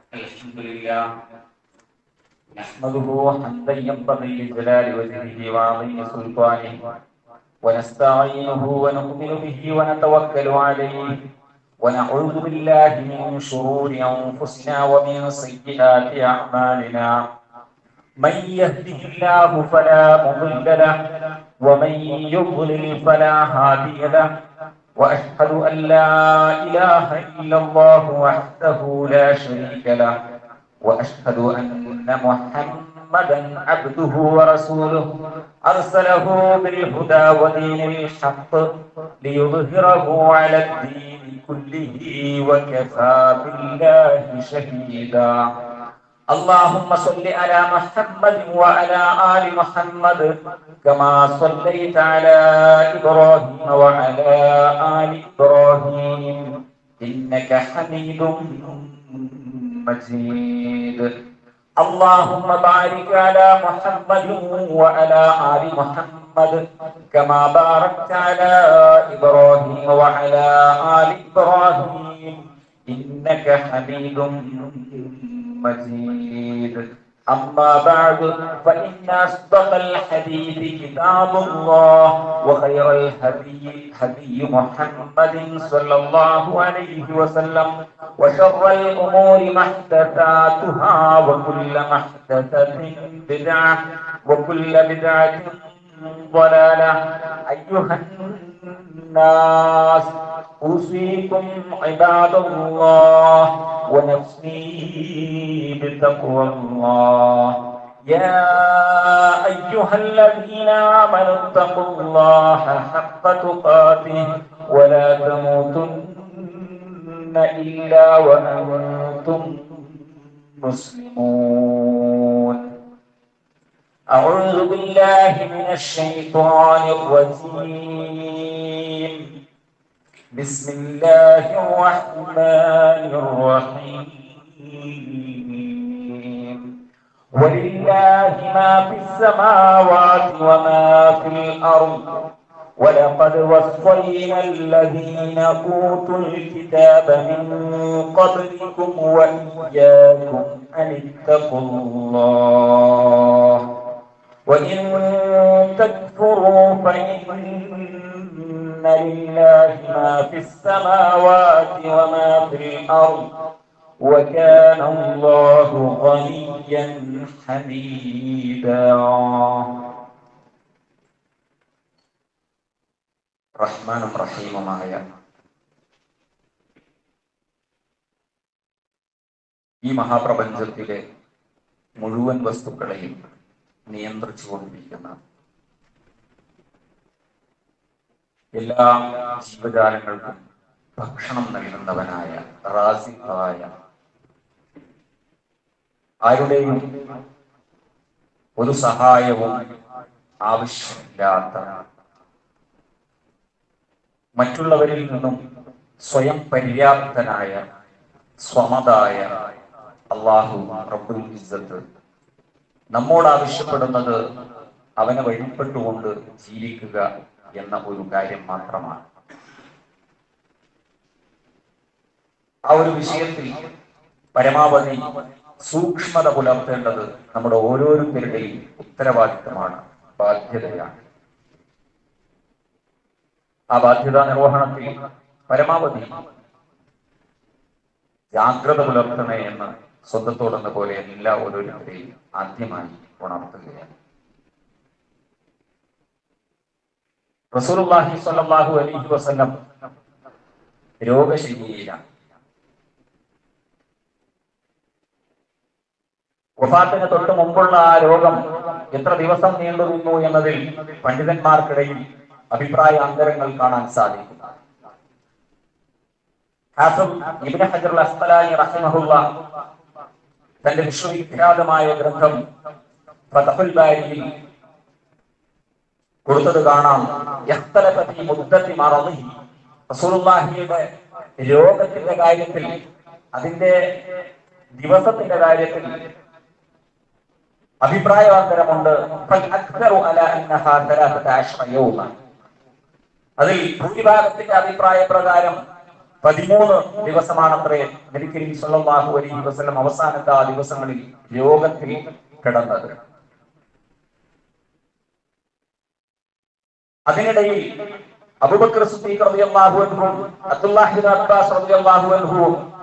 الحمد لله نحمده حمدا ينبغي لجلال وجهه وعظيم سلطانه ونستعينه ونؤمن به ونتوكل عليه ونعوذ بالله من شرور انفسنا ومن سيئات اعمالنا من يهده الله فلا مضل له ومن يضلل فلا هادي له واشهد ان لا اله الا الله وحده لا شريك له واشهد ان محمدا عبده ورسوله ارسله بالهدى ودين الحق ليظهره على الدين كله وكفى بالله شهيدا اللهم صل على محمد وعلى ال محمد كما صليت على ابراهيم وعلى ال ابراهيم انك حميد مجيد اللهم بارك على محمد وعلى ال محمد كما باركت على ابراهيم وعلى ال ابراهيم انك حميد مجيد أما بعد فإن أصدق الحديث كتاب الله وخير الهدي هدي محمد صلى الله عليه وسلم وشر الأمور محدثاتها وكل محدثة بدعة وكل بدعة ضلالة أيها الناس أوصيكم عباد الله ونفسي بتقوى الله يا أيها الذين آمنوا اتقوا الله حق تقاته ولا تموتن إلا وأنتم مسلمون أعوذ بالله من الشيطان الرجيم بسم الله الرحمن الرحيم ولله ما في السماوات وما في الأرض ولقد وصينا الذين أوتوا الكتاب من قبلكم وإياكم أن اتقوا الله وإن تكفروا فإن لله ما في السماوات وما في الأرض وكان الله غنيا حميدا റഹ്മാനും റഹീമുമായ ഈ മഹാപ്രപഞ്ചത്തിലെ മുഴുവൻ വസ്തുക്കളെയും നിയന്ത്രിച്ചുകൊണ്ടിരിക്കുന്ന എല്ലാ ജീവജാലങ്ങൾക്കും ഭക്ഷണം നൽകുന്നവനായ റാസിഖായ ആരുടെയും ഒരു സഹായവും ആവശ്യമില്ലാത്ത മറ്റുള്ളവരിൽ നിന്നും സ്വയം പര്യാപ്തനായ സ്വമതായ അള്ളാഹു റബ്ബുൽ ഇസ്സത്ത് നമ്മോട് ആവശ്യപ്പെടുന്നത് അവനെ വഴിപ്പെട്ടുകൊണ്ട് ജീവിക്കുക എന്ന ഒരു കാര്യം മാത്രമാണ് ആ ഒരു വിഷയത്തിൽ പരമാവധി സൂക്ഷ്മത പുലർത്തേണ്ടത് നമ്മുടെ ഓരോരുത്തരുടെയും ഉത്തരവാദിത്തമാണ് ബാധ്യതയാണ് ആ ബാധ്യതാ നിർവഹണത്തിൽ പരമാവധി ജാഗ്രത പുലർത്തണേ എന്ന് സ്വന്തത്തോടെന്ന പോലെ എല്ലാ ഓരോരുത്തരെയും ആദ്യമായി ഉണർത്തുകയാണ് റസൂലുള്ളാഹി സ്വല്ലല്ലാഹു അലൈഹി വസല്ലം രോഗശയ്യയിലാണ് വഫാത്തിന് തൊട്ട് മുമ്പുള്ള ആ രോഗം എത്ര ദിവസം നീണ്ടു നിന്നു എന്നതിൽ പണ്ഡിതന്മാർക്കിടയിൽ അഭിപ്രായ അന്തരങ്ങൾ കാണാൻ സാധിക്കും ഹാഫിം ഇബ്നു ഹജർ അസ്തലാനി റഹിമഹുള്ള തന്റെ വിശ്വവിഖ്യാതമായ ഗ്രന്ഥം ഫതഹുൽ ബാരിയിൽ കൊടുത്തത് കാണാം യഖ്തലഫ ഫീ മുദ്ദത്തി മറദിഹി റസൂലുള്ളാഹിയുടെ രോഗത്തിന്റെ കാര്യത്തിൽ അതിന്റെ ദിവസത്തിന്റെ കാര്യത്തിൽ അഭിപ്രായാന്തരമുണ്ട് ഫൽ അക്തറു അലാ അന്നഹാ തലാത്തത അശ്റ യൗമ അതിൽ ഭൂരിഭാഗത്തിന്റെ അഭിപ്രായ പ്രകാരം പതിമൂന്ന് ദിവസമാണത്രേ നബി കരീം സല്ലല്ലാഹു അലൈഹി വസല്ലം അവസാനത്തെ ആ ദിവസങ്ങളിൽ രോഗത്തിൽ കിടന്നത് അതിനിടയിൽ അബൂബക്കർ സിദ്ദീഖ് റളിയല്ലാഹു അൻഹു അബ്ദുല്ലാഹി ബിൻ അബ്ബാസ് റളിയല്ലാഹു അൻഹു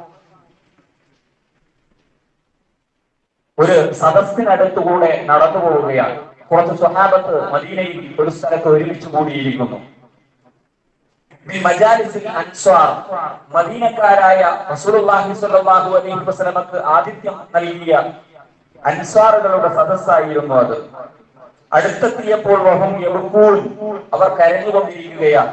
ഒരു സദസ്സിനടുത്തുകൂടെ നടന്നു പോവുകയാണ് കുറച്ച് സ്വഹാബത്ത് മദീനയിൽ ഒരു സ്ഥലത്ത് ഒരുമിച്ച് കൂടിയിരിക്കുന്നു ഈ മജാലിസിൽ അൻസ്വാർ മദീനക്കാരായ റസൂലുള്ളാഹി സ്വല്ലല്ലാഹു അലൈഹി വസല്ലമക്ക് ആതിഥ്യം നൽകിയ അൻസ്വാറുകളുടെ സദസ്സായിരുന്നു അത് അടുത്തെത്തിയപ്പോൾ വഹും യബ്കൂൻ അവർ കരഞ്ഞുകൊണ്ടിരിക്കുകയാണ്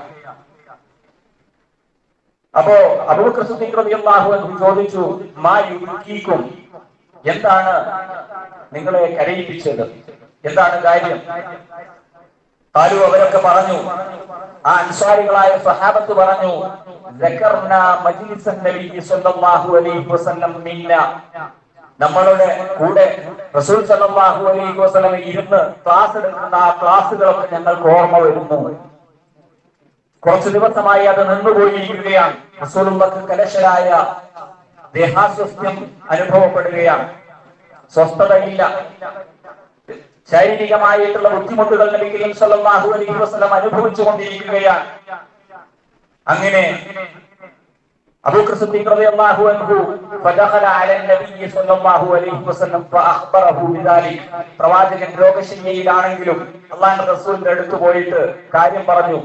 അപ്പോ അബൂബക്കർ സിദ്ദീഖ് റളിയല്ലാഹു അൻഹു ചോദിച്ചു മാ യുബീക്കും എന്താണ് നിങ്ങളെ കരയിപ്പിച്ചത് എന്താണ് കാര്യം കാലു അവരൊക്കെ പറഞ്ഞു ആ അൻസാരികളായ സഹാബത്ത് പറഞ്ഞു "ദക്കർനാ മജ്ലിസൻ നബി സ്വല്ലല്ലാഹു അലൈഹി വസല്ലം മിന്ന നമ്മളുടെ കൂടെ റസൂൽ സല്ലല്ലാഹു അലൈഹി വസല്ലം ഇരുന്ന് ക്ലാസ് എടുക്കുന്ന ആ ക്ലാസ്സുകളൊക്കെ ഞങ്ങൾക്ക് ഓർമ്മ വരുന്നു കുറച്ചു ദിവസമായി അത് നിന്നുപോയിരിക്കുകയാണ് റസൂലുള്ളക്ക് കലശലായ ദേഹാസ്വസ്ഥ്യം അനുഭവപ്പെടുകയാണ് സ്വസ്ഥതയില്ല ശാരീരികമായിട്ടുള്ള ബുദ്ധിമുട്ടുകൾ നബി കരീം സല്ലല്ലാഹു അലൈഹി വസല്ലം അനുഭവിച്ചു കൊണ്ടിരിക്കുകയാണ് അങ്ങനെ അബൂബക്കർ സിദ്ദീഖ് റളിയല്ലാഹു അൻഹു ഫദഖല അല നബി സല്ലല്ലാഹു അലൈഹി വസല്ലം ഫഅഖ്ബറഹു ബിദാലിക് പ്രവാചകൻ രോഗശയ്യയിലാണെങ്കിലും അള്ളാഹുവിന്റെ റസൂലിന്റെ അടുത്ത് പോയിട്ട് കാര്യം പറഞ്ഞു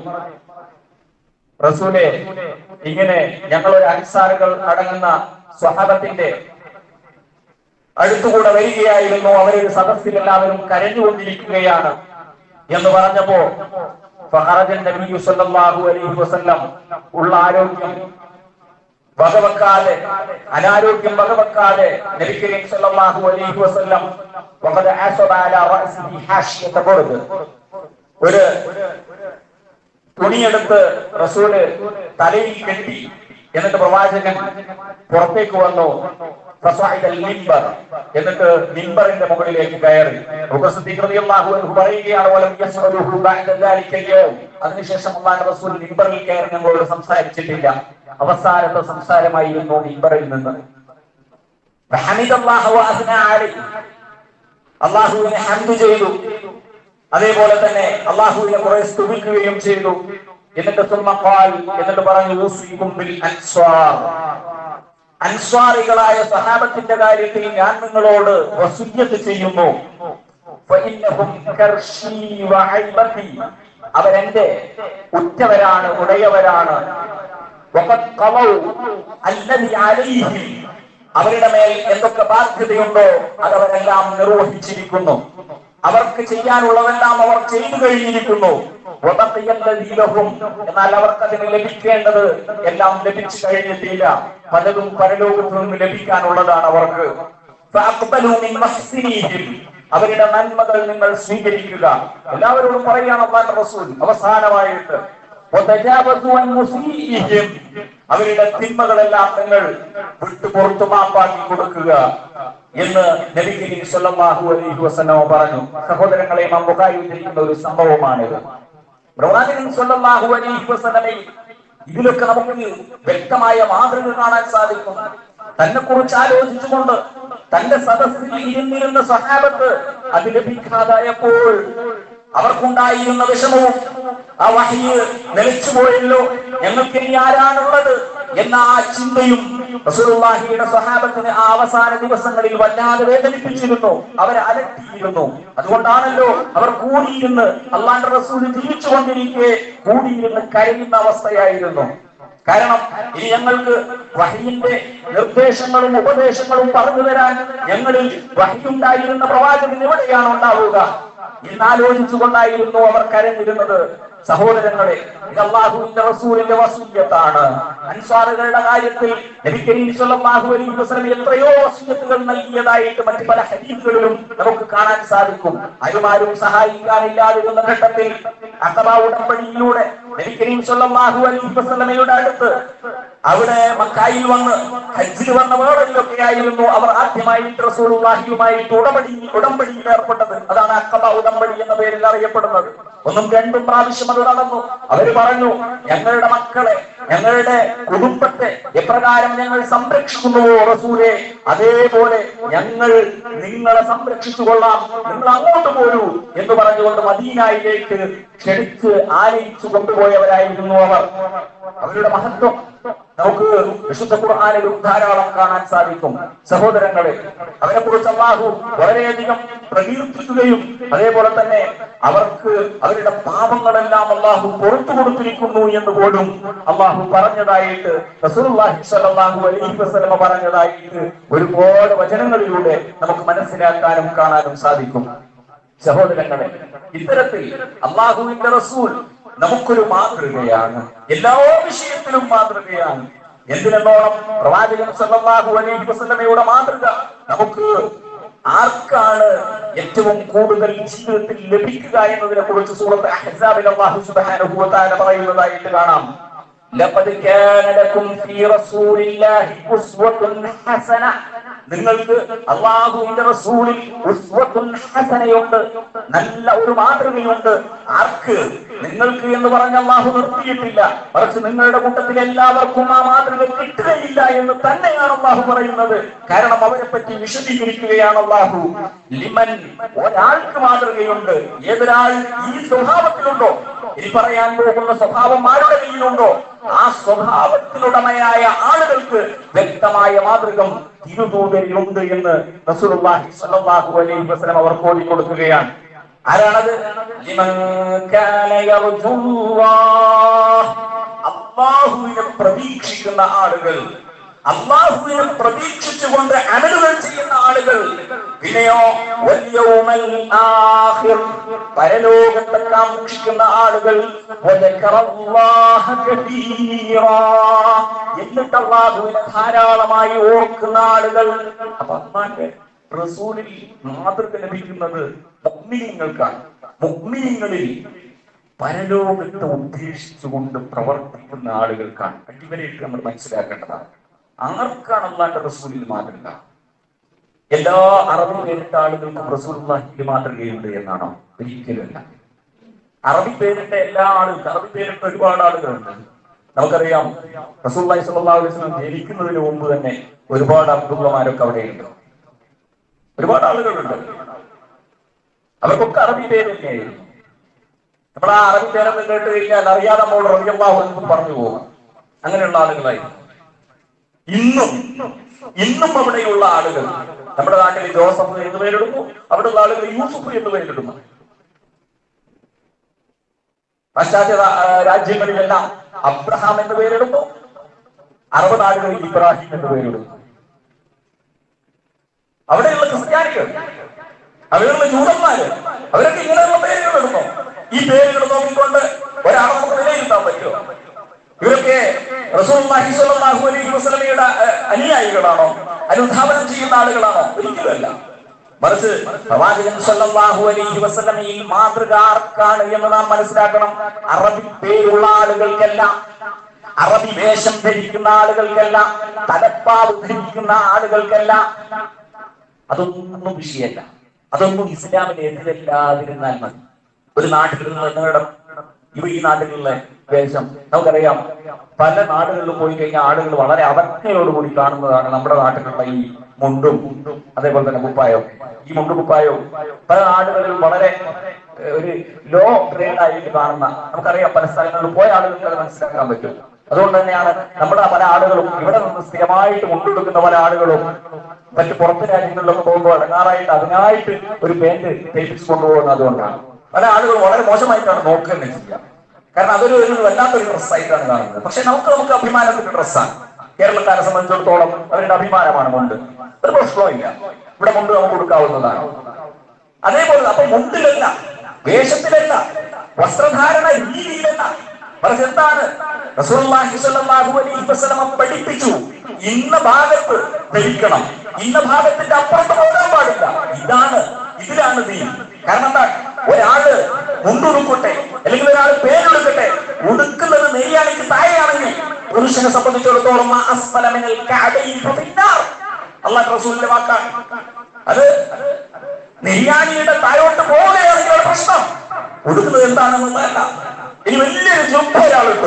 റസൂലെ ഇങ്ങനെ ഞങ്ങൾ ഒരു അൻസാറുകൾ അടങ്ങുന്ന സ്വഹാബത്തിന്റെ അടുത്തുകൂടെ വരികയായിരുന്നു അവരൊരു സദസ്സിൽ എല്ലാവരും കരഞ്ഞുകൊണ്ടിരിക്കുകയാണ് എന്ന് പറഞ്ഞപ്പോ ഫഹറജൻ നബിയു സല്ലല്ലാഹു അലൈഹി വസല്ലം ഉള്ള ആരോഗ്യം വകവെക്കാതെ അനാരോഗ്യം വകവെക്കാതെ നബി കരീം സല്ലല്ലാഹു അലൈഹി വസല്ലം വഖദ അസബ അലാ റഅസിഹി ഹാഷിയത ബുർദ് ഒരു തുണിയെടുത്ത് റസൂല് തലയിൽ കെട്ടി എന്നിട്ട് പ്രവാചകൻ പുറത്തേക്ക് വന്നു ഫസഅദൽ മിമ്പർ എന്നിട്ട് മിമ്പറിന്റെ മുകളിലേക്ക് കയറി അബൂബക്കർ സിദ്ദീഖ് റളിയല്ലാഹു അൻഹു പറയുകയാണ് വലം യസ്അലുഹു ബഅദ ദാലിക യൗം അതിനുശേഷം അല്ലാഹുവിന്റെ റസൂൽ മിമ്പറിൽ കയറി ഞങ്ങളോട് സംസാരിച്ചിട്ടില്ല അവസാനത്തെ സംസാരമായിരുന്നു മിമ്പറിൽ നിന്ന് ഫഹമിദല്ലാഹു വഅസ്ന അലൈഹി അള്ളാഹുവിനെ ഹംദ് ചെയ്തു അതേപോലെ തന്നെ അള്ളാഹുവിനെ കുറെ സ്തുതിക്കുകയും ചെയ്തു എന്നിട്ട് സുമ്മ ഖാൽ എന്നിട്ട് പറഞ്ഞു ഊസിക്കും ബിൽ അൻസ്വാർ അൻസ്വാറികളായ സഹാബത്തിന്റെ കാര്യത്തിൽ ഞാൻ നിങ്ങളോട് വസുയ്യത്ത് ചെയ്യുന്നു ഫഇന്നഹും കർശീ വഅയ്ബതി. അവരെന്റെ ഉറ്റവരാണ് ഉടയവരാണ് വഖദ് ഖവൗ അല്ലദി അലൈഹിം. അവരുടെ മേൽ എന്തൊക്കെ ബാധ്യതയുണ്ടോ അതവരെല്ലാം നിർവഹിച്ചിരിക്കുന്നു അവർക്ക് ചെയ്യാനുള്ളതെല്ലാം അവർ ചെയ്തു കഴിഞ്ഞിരിക്കുന്നു വബഖിയല്ലദീ ലഹും. എന്നാൽ അവർക്ക് അതിന് ലഭിക്കേണ്ടത് എല്ലാം ലഭിച്ചു കഴിഞ്ഞിട്ടില്ല പലതും പരലോകത്തു നിന്ന് ലഭിക്കാനുള്ളതാണ് അവർക്ക് ഫഅഖ്ബലൂ മിൻ മഹ്സിനീഹിം. അവരുടെ നന്മകൾ നിങ്ങൾ സ്വീകരിക്കുക എല്ലാവരോടും പറയാണ് അള്ളാഹ് റസൂൽ അവസാനമായിട്ട് വതജാവസു അൻ മുസീഇഹിം. അവരുടെ തിന്മകളെല്ലാം നിങ്ങൾ വിട്ടു പുറത്തു മാപ്പാക്കി കൊടുക്കുക എന്ന് നബി കരീം സല്ലല്ലാഹു അലൈഹി വസല്ലം പറഞ്ഞു സഹോദരങ്ങളെ ഇമാം ബുഖാരി ഉദ്ധരിക്കുന്ന ഒരു സംഭവമാണിത് പ്രവാചകൻ സല്ലല്ലാഹു അലൈഹി വസല്ലമയിൽ ഇതിലൊക്കെ നമുക്ക് വ്യക്തമായ മാതൃക കാണാൻ സാധിക്കും തന്നെ കുറിച്ച് ആലോചിച്ചുകൊണ്ട് തന്റെ സദസ്സിൽ ഇരുന്നിരുന്ന സഹാബത്ത് അത് ലഭിക്കാതായപ്പോൾ അവർക്കുണ്ടായിരുന്ന വിഷമവും ആ വഹിയ് നിലച്ചു പോയല്ലോ ഞങ്ങൾക്ക് ഇനി ആരാണുള്ളത് എന്ന ആ ചിന്തയും റസൂലുള്ളാഹിയുടെ സഹാബത്തിന് ആ അവസാന ദിവസങ്ങളിൽ വല്ലാതെ വേദനിപ്പിച്ചിരുന്നു അവരെ അലട്ടിയിരുന്നു അതുകൊണ്ടാണല്ലോ അവർ കൂടിയിരുന്ന് അള്ളാന്റെ റസൂൽ ജീവിച്ചുകൊണ്ടിരിക്കെ കൂടിയിരുന്ന് കരയുന്ന അവസ്ഥയായിരുന്നു കാരണം ഇനി ഞങ്ങൾക്ക് വഹിന്റെ നിർദ്ദേശങ്ങളും ഉപദേശങ്ങളും പറഞ്ഞു തരാൻ ഞങ്ങളിൽ വഹിയുണ്ടായിരുന്ന പ്രവാചകൻ എവിടെയാണ് ഉണ്ടാവുക എന്നാലോചിച്ചുകൊണ്ടായിരുന്നു അവർ കരഞ്ഞിരുന്നത് സഹോദരങ്ങളെ ഇത് അള്ളാഹുവിന്റെ റസൂലിന്റെ വസൂയത്താണ് അൻസാറുകളുടെ കാര്യത്തിൽ നബി കരീം സല്ലല്ലാഹു അലൈഹി വസല്ലം എത്രയോ വസൂയത്തുകൾ നൽകിയതായിട്ട് മറ്റു പല ഹദീസുകളിലും നമുക്ക് കാണാൻ സാധിക്കും ആരുമാരും സഹായിക്കാനില്ലാതിരുന്ന ഘട്ടത്തിൽ അഖബ ഉടമ്പടിയിലൂടെ നബി കരീം സല്ലല്ലാഹു അലൈഹി വസല്ലമയുടെ അടുത്ത് അവിടെ മക്കായിൽ വന്ന് ഹജ്ജിൽ വന്ന വേളയിലൊക്കെ ആയിരുന്നു അവർ ആദ്യമായിട്ട് റസൂലുള്ളാഹിയുമായിട്ട് ഉടമ്പടി ഉടമ്പടിയിൽ ഏർപ്പെട്ടത് അതാണ് അക്കബ ഉടമ്പടി എന്ന പേരിൽ അറിയപ്പെടുന്നത് ഒന്നും രണ്ടും പ്രാവശ്യം അത് നടന്നു അവര് പറഞ്ഞു ഞങ്ങളുടെ മക്കളെ ഞങ്ങളുടെ കുടുംബത്തെ എപ്രകാരം ഞങ്ങൾ സംരക്ഷിക്കുന്നുവോ റസൂലെ അതേപോലെ ഞങ്ങൾ നിങ്ങളെ സംരക്ഷിച്ചു കൊള്ളാം നിങ്ങൾ അങ്ങോട്ട് പോരൂ എന്ന് പറഞ്ഞുകൊണ്ട് മദീനായിലേക്ക് ക്ഷണിച്ച് ആനയിച്ചു കൊണ്ടുപോയവരായിരുന്നു അവർ അവരുടെ മഹത്വം നമുക്ക് വിശുദ്ധ ഖുർആാനിലും ധാരാളം കാണാൻ സാധിക്കും സഹോദരങ്ങളെ അവരെ കുറിച്ച് അള്ളാഹു വളരെയധികം പ്രകീർത്തിക്കുകയും അതേപോലെ തന്നെ അവർക്ക് അവരുടെ പാപങ്ങളെല്ലാം അള്ളാഹു പുറത്തു കൊടുത്തിരിക്കുന്നു എന്ന് പോലും അള്ളാഹു പറഞ്ഞതായിട്ട് റസൂലുള്ളാഹി സ്വല്ലല്ലാഹു അലൈഹി വസല്ലമ പറഞ്ഞതായിട്ട് ഒരുപാട് വചനങ്ങളിലൂടെ നമുക്ക് മനസ്സിലാക്കാനും കാണാനും സാധിക്കും സഹോദരങ്ങളെ ഇത്തരത്തിൽ അള്ളാഹുവിന്റെ റസൂൽ നമുക്കൊരു മാതൃകയാണ് എല്ലാ വിഷയത്തിലും മാതൃകയാണ് എന്തിനെന്നോണം പ്രവാചകൻ സല്ലല്ലാഹു അലൈഹി വസല്ലമയുടെ മാതൃക നമുക്ക് ആർക്കാണ് ഏറ്റവും കൂടുതൽ ജീവിതത്തിൽ ലഭിക്കുക എന്നതിനെ കുറിച്ച് സൂറത്ത് അഹ്സാബിൽ അല്ലാഹു സുബ്ഹാനഹു വ തആല പറയുന്നതായിട്ട് കാണാം ലഖദ് കാന ലക്കും ഫീ റസൂലില്ലാഹി ഉസ്വത്തുൻ ഹസന നിങ്ങൾക്ക് അള്ളാഹുവിന്റെ റസൂലിൽ ഉസ്വത്തുൻ ഹസനയുണ്ട് നല്ല ഒരു മാതൃകയുണ്ട് ആർക്ക് നിങ്ങൾക്ക് എന്ന് പറഞ്ഞ അള്ളാഹു നിർത്തിയിട്ടില്ല മറിച്ച് നിങ്ങളുടെ കൂട്ടത്തിൽ എല്ലാവർക്കും ആ മാതൃക കിട്ടുകയില്ല എന്ന് തന്നെയാണ് അള്ളാഹു പറയുന്നത് കാരണം അവരെ പറ്റി വിശദീകരിക്കുകയാണ് അള്ളാഹു ലിമൻ ഒരാൾക്ക് മാതൃകയുണ്ട് ഏതൊരാൾ ഈ സ്വഭാവത്തിലുണ്ടോ ഇനി പറയാൻ പോകുന്ന സ്വഭാവം ആരുടെ കയ്യിലുണ്ടോ ആ സ്വഭാവത്തിനുടമയായ ആളുകൾക്ക് വ്യക്തമായ മാതൃകം തിരുതൂതരിലുണ്ട് എന്ന് റസൂലുള്ളാഹി സ്വല്ലല്ലാഹു അലൈഹി വസല്ലം അവർ കൊടുക്കുകയാണ് ആരാണത് ലിമൻ കാന യർജുല്ലാഹ് അല്ലാഹുവിനെ പ്രതീക്ഷിക്കുന്ന ആളുകൾ അള്ളാഹുവിനെ പ്രതീക്ഷിച്ചുകൊണ്ട് അമലുകൾ ചെയ്യുന്ന ആളുകൾ പിന്നെയോ വല്യൗമൽ ആഖിർ പരലോകത്തെ കാക്ഷിക്കുന്ന ആളുകൾ വദക്കറല്ലാഹ കതീറാ എന്നിട്ട് അള്ളാഹുവിനെ ധാരാളമായി ഓർക്കുന്ന ആളുകൾ അപ്പൊ അള്ളാന്റെ റസൂലിൽ മാതൃക ലഭിക്കുന്നത് മുഗ്മിനീങ്ങൾക്കാണ് മുഗ്മിനീങ്ങളിൽ പരലോകത്തെ ഉദ്ദേശിച്ചുകൊണ്ട് പ്രവർത്തിക്കുന്ന ആളുകൾക്കാണ് അടിവരയിട്ട് നമ്മൾ മനസ്സിലാക്കേണ്ടതാണ് ആർക്കാണ് അള്ളാന്റെ റസൂലിൽ മാതൃക എല്ലാ അറബി പേരിട്ട ആളുകൾക്കും റസൂൽ മാതൃകയുണ്ട് എന്നാണോ ഒരിക്കലുമല്ല അറബി പേരിട്ട എല്ലാ ആളുകൾക്കും അറബി പേരിട്ട ഒരുപാട് ആളുകളുണ്ട് നമുക്കറിയാം റസൂല്ലായി സല്ലല്ലാഹു അലൈഹി വസല്ലം ജനിക്കുന്നതിന് മുമ്പ് തന്നെ ഒരുപാട് അബ്ദുള്ളമാരൊക്കെ അവിടെയുണ്ട് ഒരുപാട് ആളുകളുണ്ട് അവർക്കൊക്കെ അറബി പേര് തന്നെയായിരുന്നു നമ്മൾ ആ അറബി പേരൊക്കെ കേട്ട് കഴിഞ്ഞാൽ അറിയാതെ നമ്മൾ റബിയല്ലാഹു എന്ന് പറഞ്ഞു പോകും അങ്ങനെയുള്ള ആളുകളായി ഇന്നും ഇന്നും അവിടെയുള്ള ആളുകൾ നമ്മുടെ നാട്ടിൽ ജോസഫ് എന്ന് പേരിടുന്നു അവിടെയുള്ള ആളുകൾ യൂസുഫ് എന്ന് പേരിടുന്നു പാശ്ചാത്യ രാ- ആ, രാജ്യങ്ങളിലെല്ലാം അബ്രഹാം എന്ന് പേരിടുന്നു അറബ് നാടുകളിൽ ഇബ്രാഹിം എന്ന് പേരിടുന്നു അവിടെയുള്ള ക്രിസ്ത്യാനികൾ അവിടെയുള്ള ജൂതന്മാര് അവരൊക്കെ ഇങ്ങനെയുള്ള പേരുകൾ ഇടുന്നു ഈ പേരുകൾ നോക്കിക്കൊണ്ട് ഒരാളെ നമുക്ക് വിലയിരുത്താൻ പറ്റുമോ ഇവരൊക്കെ റസൂലുള്ളാഹി സ്വല്ലല്ലാഹു അലൈഹി വസല്ലമയുടെ അഹ്, അനുയായികളാണോ അനുധാവനം ചെയ്യുന്ന ആളുകളാണോ ഒരിക്കലുമല്ല മറിച്ച് പ്രവാചകൻ സല്ലല്ലാഹു അലൈഹി വസല്ലമയിൽ മാതൃക ആർക്കാണ് എന്ന് നാം മനസ്സിലാക്കണം അറബി പേരുള്ള ആളുകൾക്കല്ല അറബി വേഷം ധരിക്കുന്ന ആളുകൾക്കല്ല തലപ്പാവ് ധരിക്കുന്ന ആളുകൾക്കല്ല അതൊന്നും വിഷയമല്ല അതൊന്നും ഇസ്ലാമിന് എതിരല്ലാതിരുന്നാൽ മതി ഒരു നാട്ടിൽ നിന്ന് നിങ്ങളുടെ ഇവ ഈ നാട്ടിലുള്ള വേഷം നമുക്കറിയാം പല നാടുകളിലും പോയി കഴിഞ്ഞാൽ ആളുകൾ വളരെ അവജ്ഞയോടുകൂടി കാണുന്നതാണ് നമ്മുടെ നാട്ടിലുള്ള ഈ മുണ്ടും അതേപോലെ തന്നെ കുപ്പായവും ഈ മുണ്ടും കുപ്പായവും പല നാടുകളിലും വളരെ ഏഹ്, ഒരു ലോ ഗ്രേഡ് ആയിട്ട് കാണുന്ന നമുക്കറിയാം പല സ്ഥലങ്ങളിൽ പോയ ആളുകൾക്ക് അത് മനസ്സിലാക്കാൻ പറ്റും അതുകൊണ്ട് തന്നെയാണ് നമ്മുടെ പല ആളുകളും ഇവിടെ നിന്ന് സ്ഥിരമായിട്ട് മുണ്ടെടുക്കുന്ന പല ആളുകളും മറ്റ് പുറത്ത് രാജ്യങ്ങളിലൊക്കെ പോകുമ്പോൾ അടങ്ങാറായിട്ട് അതിനായിട്ട് ഒരു പാന്റ് തേപ്പിച്ച് കൊണ്ടുപോകുന്നത് അതുകൊണ്ടാണ് പല ആളുകളും വളരെ മോശമായിട്ടാണ് നോക്കുക തന്നെ ചെയ്യുക കാരണം അതൊരു ഒരു വല്ലാത്തൊരു ഡ്രസ്സായിട്ടാണ് കാണുന്നത് പക്ഷെ നമുക്ക് നമുക്ക് അഭിമാനത്തിന്റെ ഡ്രസ്സാണ് കേരളക്കാരെ സംബന്ധിച്ചിടത്തോളം അവരുടെ അഭിമാനമാണ് മുണ്ട് ഒരു പ്രശ്നവും ഇല്ല ഇവിടെ മുണ്ട് നമുക്ക് കൊടുക്കാവുന്നതാണ് അതേപോലെ അപ്പൊ മുണ്ടിലല്ല വേഷത്തിലല്ല വസ്ത്രധാരണ രീതിയിലല്ല മറിച്ച് എന്താണ് റസൂലുള്ളാഹി സ്വല്ലല്ലാഹു അലൈഹി വസല്ലമ പഠിപ്പിച്ചു ഇന്ന ഭാഗത്ത് ധരിക്കണം ഇന്ന ഭാഗത്തിന്റെ അപ്പുറത്ത് പോകാൻ പാടില്ല ഇതാണ് ഇതിലാണ് നീ കാരണം എന്താ ഒരാള് മുണ്ടുടുക്കട്ടെ അല്ലെങ്കിൽ ഒരാൾ പേരെടുക്കട്ടെ ഉടുക്കുന്നത് നെയ്യാണിക്ക് താഴെയാണെങ്കിൽ പുരുഷനെ സംബന്ധിച്ചിടത്തോളം ആ അസ്ഫല മിനൽ കഅബൈനി ഫിന്നാർ. അള്ളാഹ് റസൂലിന്റെ വാക്കാണ് അത് നെയ്യാണിയുടെ താഴോട്ട് പോവുകയാണെങ്കിൽ ഒരു പ്രശ്നം കൊടുക്കുന്നത് എന്താണെന്നുള്ളതല്ല ഇനി വലിയൊരു ജുബ്ബ ഒരാൾ ഇട്ടു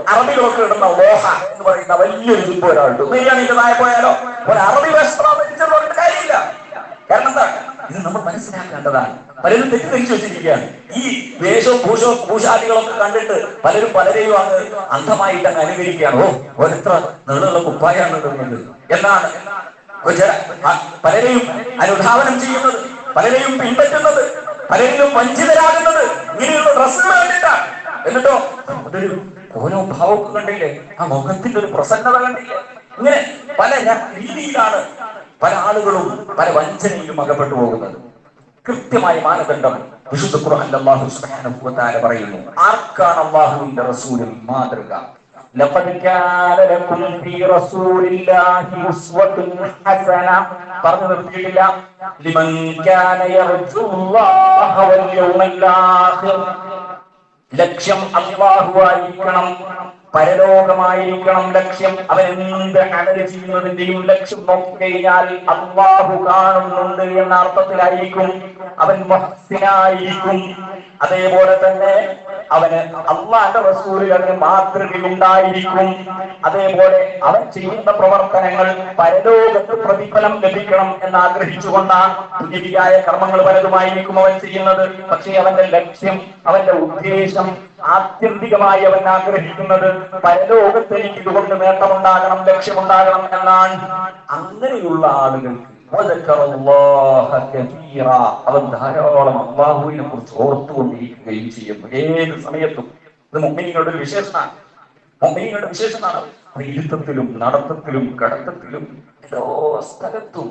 അറബികളൊക്കെ ഇടുന്ന ലോഹ എന്ന് പറയുന്ന വലിയൊരു ജിപ്പ് ഒരാളുണ്ട് ബിരിയാണിന്റെ താഴെ പോയാലോ ഒരു അറബി വസ്ത്രം ധരിച്ചെന്ന് പറഞ്ഞിട്ട് കാര്യമില്ല കാരണം എന്താ ഇത് നമ്മൾ മനസ്സിലാക്കേണ്ടതാണ് പലരും തെറ്റിദ്ധരിച്ചു വെച്ചിരിക്കുകയാണ് ഈ വേഷവും ഭൂഷവും ഭൂഷാദികളൊക്കെ കണ്ടിട്ട് പലരും പലരെയും അങ്ങ് അന്ധമായിട്ട് അങ്ങ് അനുകരിക്കുകയാണ് ഓ ഒരെത്ര നീളമുള്ള കുപ്പായാണ് ഇടുന്നത് എന്നാണ് ഒരു- ആ, പലരെയും അനുധാവനം ചെയ്യുന്നത് പലരെയും പിൻപറ്റുന്നത് പലരിലും വഞ്ചിതരാകുന്നത് ഇങ്ങനെയുള്ള ഡ്രസ്സുകൾ കണ്ടിട്ടാണ് എന്നിട്ടോ അതൊരു ഓരോ ഭാവമൊക്കെ കണ്ടില്ലേ ആ മുഖത്തിന്റെ ഒരു പ്രസന്നത കണ്ടില്ലേ ഇങ്ങനെ പല ര- രീതിയിലാണ് പല ആളുകളും പല വഞ്ചനയിലും അകപ്പെട്ടു പോകുന്നത് കൃത്യമായ മാനദണ്ഡം വിശുദ്ധ ഖുർആൻ അല്ലാഹു സുബ്ഹാനഹു വ തആല പറയുന്നു ആർക്കാണ് അല്ലാഹുവിന്റെ റസൂലിൽ മാതൃക ലഖദ് കാന ലക്കും ഫീ റസൂലില്ലാഹി ഉസ്വത്തുൻ ഹസന പറഞ്ഞു നിർത്തിയിട്ടില്ല ലിമൻ കാന യർജുല്ലാഹ വൽ യൗമൽ ആഖിർ ലക്ഷ്യം അള്ളാഹുവായിരിക്കണം പരലോകമായിരിക്കണം ലക്ഷ്യം അവൻ എന്ത് അമല് ചെയ്യുന്നതിന്റെയും ലക്ഷ്യം നോക്കിക്കഴിഞ്ഞാൽ അള്ളാഹു കാണുന്നുണ്ട് എന്ന അർത്ഥത്തിലായിരിക്കും അവൻ മഹ്സിനായിരിക്കും അതേപോലെ തന്നെ അവന് അള്ളാന്റെ റസൂലിൽ അതിന് മാതൃകയുണ്ടായിരിക്കും അതേപോലെ അവൻ ചെയ്യുന്ന പ്രവർത്തനങ്ങൾ പരലോകത്ത് പ്രതിഫലം ലഭിക്കണം എന്ന് ആഗ്രഹിച്ചുകൊണ്ടാണ് തുല്യതിയായ കർമ്മങ്ങൾ പലതുമായിരിക്കും അവൻ ചെയ്യുന്നത് പക്ഷേ അവന്റെ ലക്ഷ്യം അവന്റെ ഉദ്ദേശം ആത്യന്തികമായി അവൻ ആഗ്രഹിക്കുന്നത് പരലോകത്ത് എനിക്ക് ഇതുകൊണ്ട് നേട്ടമുണ്ടാകണം ലക്ഷ്യമുണ്ടാകണം എന്നാണ് അങ്ങനെയുള്ള ആളുകൾക്ക് وذكر الله كثيرا. അവൻ ധാരാളം അള്ളാഹുവിനെ കുറിച്ച് ഓർത്തുകൊണ്ടിരിക്കുകയും ചെയ്യുന്നു ഏത് സമയത്തും ഇത് മുമ്മിനിങ്ങളുടെ ഒരു വിശേഷമാണ് മുമ്മിനിങ്ങളുടെ വിശേഷമാണ് അത് ഇരുത്തത്തിലും നടത്തത്തിലും കടത്തത്തിലും എല്ലാ സ്ഥലത്തും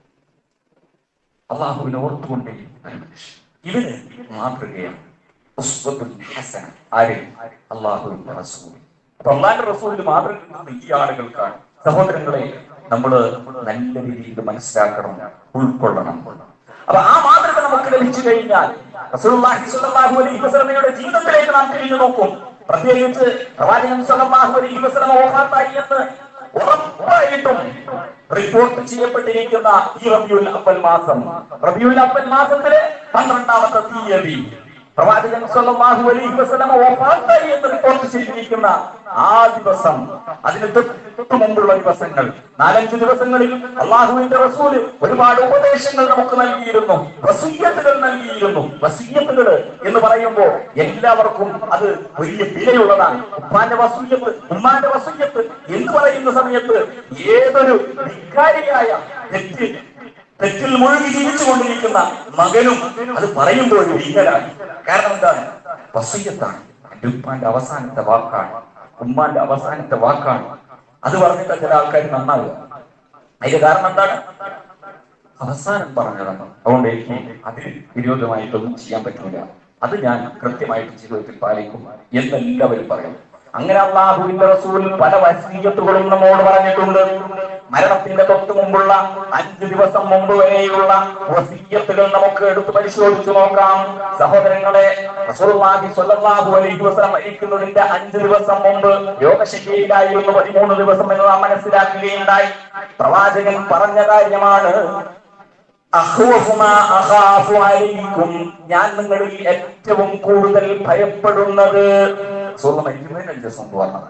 അള്ളാഹുവിനെ ഓർത്തുകൊണ്ടേയിരിക്കുന്ന ഒരു മനുഷ്യൻ ഇവന് മാതൃകയാണ് ഉസ്വത്തുൽ ഹസന. ആര് അള്ളാഹുവിന്റെ റസൂൽ അപ്പൊ അള്ളാഹിന്റെ റസൂലിന് മാതൃക കിട്ടുന്നത് ഈ ആളുകൾക്കാണ് സഹോദരങ്ങളെ നമ്മൾ നല്ല രീതിയിൽ മനസ്സിലാക്കണം ഉൾക്കൊള്ളണം അപ്പൊ ആ മാതൃക നമുക്ക് ലഭിച്ചു കഴിഞ്ഞാൽ റസൂലുള്ളാഹി സ്വല്ലല്ലാഹു അലൈഹി വസല്ലമയുടെ ജീവിതത്തിലേക്ക് നാം തിരിഞ്ഞു നോക്കും പ്രത്യേകിച്ച് പ്രവാചകൻ സ്വല്ലല്ലാഹു അലൈഹി വസല്ലമ വഫാത്തായി എന്ന് ഉറപ്പായിട്ടും റിപ്പോർട്ട് ചെയ്യപ്പെട്ടിരിക്കുന്ന ഈ റബിയുൽ അവൽ മാസം റബിയുൽ അവൽ മാസത്തിലെ പന്ത്രണ്ടാമത്തെ തീയതി പ്രവാചകൻ സ്വല്ലല്ലാഹു അലൈഹി വസല്ലമ വഫാത്തായി എന്ന് റിപ്പോർട്ട് ചെയ്തിരിക്കുന്ന ആ ദിവസം അതിന് തൊട്ട് മുമ്പുള്ള ദിവസങ്ങൾ നാലഞ്ച് ദിവസങ്ങളിൽ അള്ളാഹുവിന്റെ റസൂല് ഒരുപാട് ഉപദേശങ്ങൾ നമുക്ക് നൽകിയിരുന്നു വസീയത്തുകൾ നൽകിയിരുന്നു വസീയത്തുകൾ എന്ന് പറയുമ്പോൾ എല്ലാവർക്കും അത് വലിയ വിലയുള്ളതാണ് ഉപ്പാന്റെ വസൂയത്ത് ഉമ്മാന്റെ വസൂയത്ത് എന്ന് പറയുന്ന സമയത്ത് ഏതൊരു ധിക്കാരിയായ തെറ്റ് തെറ്റിൽ മുഴുകി ജീവിച്ചുകൊണ്ടിരിക്കുന്ന മകനും അത് പറയുമ്പോൾ ഭീകരാണ് കാരണം എന്താണ് വസീയത്താണ് എന്റെ ഉപ്പാന്റെ അവസാനത്തെ വാക്കാണ് ഉമ്മാന്റെ അവസാനത്തെ വാക്കാണ് അത് പറഞ്ഞിട്ട് ചില ആൾക്കാർ നന്നാവുക അതിന്റെ കാരണം എന്താണ് അവസാനം പറഞ്ഞതാണ് അതുകൊണ്ട് എനിക്ക് അതിന് വിരോധമായിട്ടൊന്നും ചെയ്യാൻ പറ്റില്ല അത് ഞാൻ കൃത്യമായിട്ട് ജീവിതത്തിൽ പാലിക്കും എന്നെല്ലാവരും പറയും അങ്ങനെ അള്ളാഹുവിന്റെ റസൂൽ പല വസീയത്തുകളും നമ്മോട് പറഞ്ഞിട്ടുണ്ട് മരണത്തിന്റെ തൊട്ട് മുമ്പുള്ള അഞ്ച് ദിവസം മുമ്പ് വരെയുള്ള വസീയത്തുകൾ നമുക്ക് എടുത്ത് പരിശോധിച്ചു നോക്കാം സഹോദരങ്ങളെ റസൂലുള്ളാഹി സ്വല്ലല്ലാഹു അലൈഹി വസല്ലം മരിക്കുന്നതിന്റെ അഞ്ച് ദിവസം മുമ്പ് രോഗശയ്യയിലായിരുന്നു പതിമൂന്ന് ദിവസം എന്ന് നാം മനസ്സിലാക്കുകയുണ്ടായി പ്രവാചകൻ പറഞ്ഞ കാര്യമാണ് അഖ്വഫുമാ അഖാഫു അലൈക്കും ഞാൻ നിങ്ങളിൽ ഏറ്റവും കൂടുതൽ ഭയപ്പെടുന്നത് റസൂൽ മരിക്കുന്നതിന് അഞ്ച് ദിവസം മുമ്പ് പറഞ്ഞതാണ്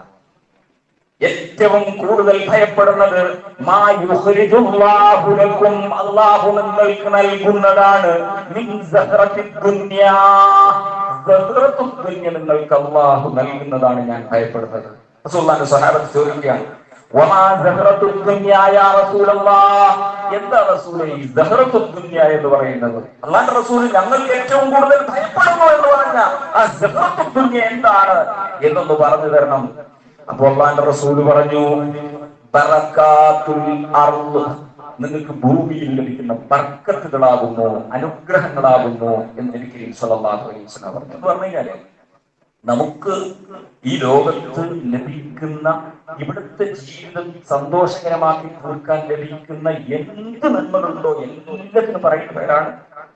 ഏറ്റവും കൂടുതൽ ഭയപ്പെടുന്നത് മാ യുഖ്രിജുല്ലാഹു ലക്കും അല്ലാഹു നിങ്ങൾക്ക് നൽകുന്നതാണ് മിൻ സഹറത്തി ദുനിയാ സഹറത്തു ദുനിയ നിങ്ങൾക്ക് അല്ലാഹു നൽകുന്നതാണ് ഞാൻ ഭയപ്പെടുന്നത് റസൂലുള്ളാഹിന്റെ സ്വഹാബത്ത് ചോദിക്കുകയാണ് വമാ സഹറത്തു ദുനിയ യാ റസൂലല്ലാഹ് എന്താ റസൂലേ ഈ സഹറത്തു ദുനിയ എന്ന് പറയുന്നത് അല്ലാഹുവിന്റെ റസൂൽ ഞങ്ങൾക്ക് ഏറ്റവും കൂടുതൽ ഭയപ്പെടുന്നു എന്ന് പറഞ്ഞ ആ സഹറത്തു ദുനിയ എന്താണ് എന്നൊന്ന് പറഞ്ഞു തരണം അപ്പൊ അള്ളാന്റെ റസൂല് പറഞ്ഞു ബറക്കാത്തുൽ അർള് നിങ്ങൾക്ക് ഭൂമിയിൽ ലഭിക്കുന്ന ബർക്കത്തുകളാകുന്നു അനുഗ്രഹങ്ങളാകുന്നു എന്ന് എനിക്ക് സല്ലല്ലാഹു അലൈഹി വസല്ലം പറഞ്ഞു എന്ന് പറഞ്ഞു കഴിഞ്ഞാല് നമുക്ക് ഈ ലോകത്ത് ലഭിക്കുന്ന ഇവിടുത്തെ ജീവിതം സന്തോഷകരമാക്കി തീർക്കാൻ ലഭിക്കുന്ന എന്ത് നന്മകളുണ്ടോ എല്ലാത്തിനും പറയുന്ന പേരാണ്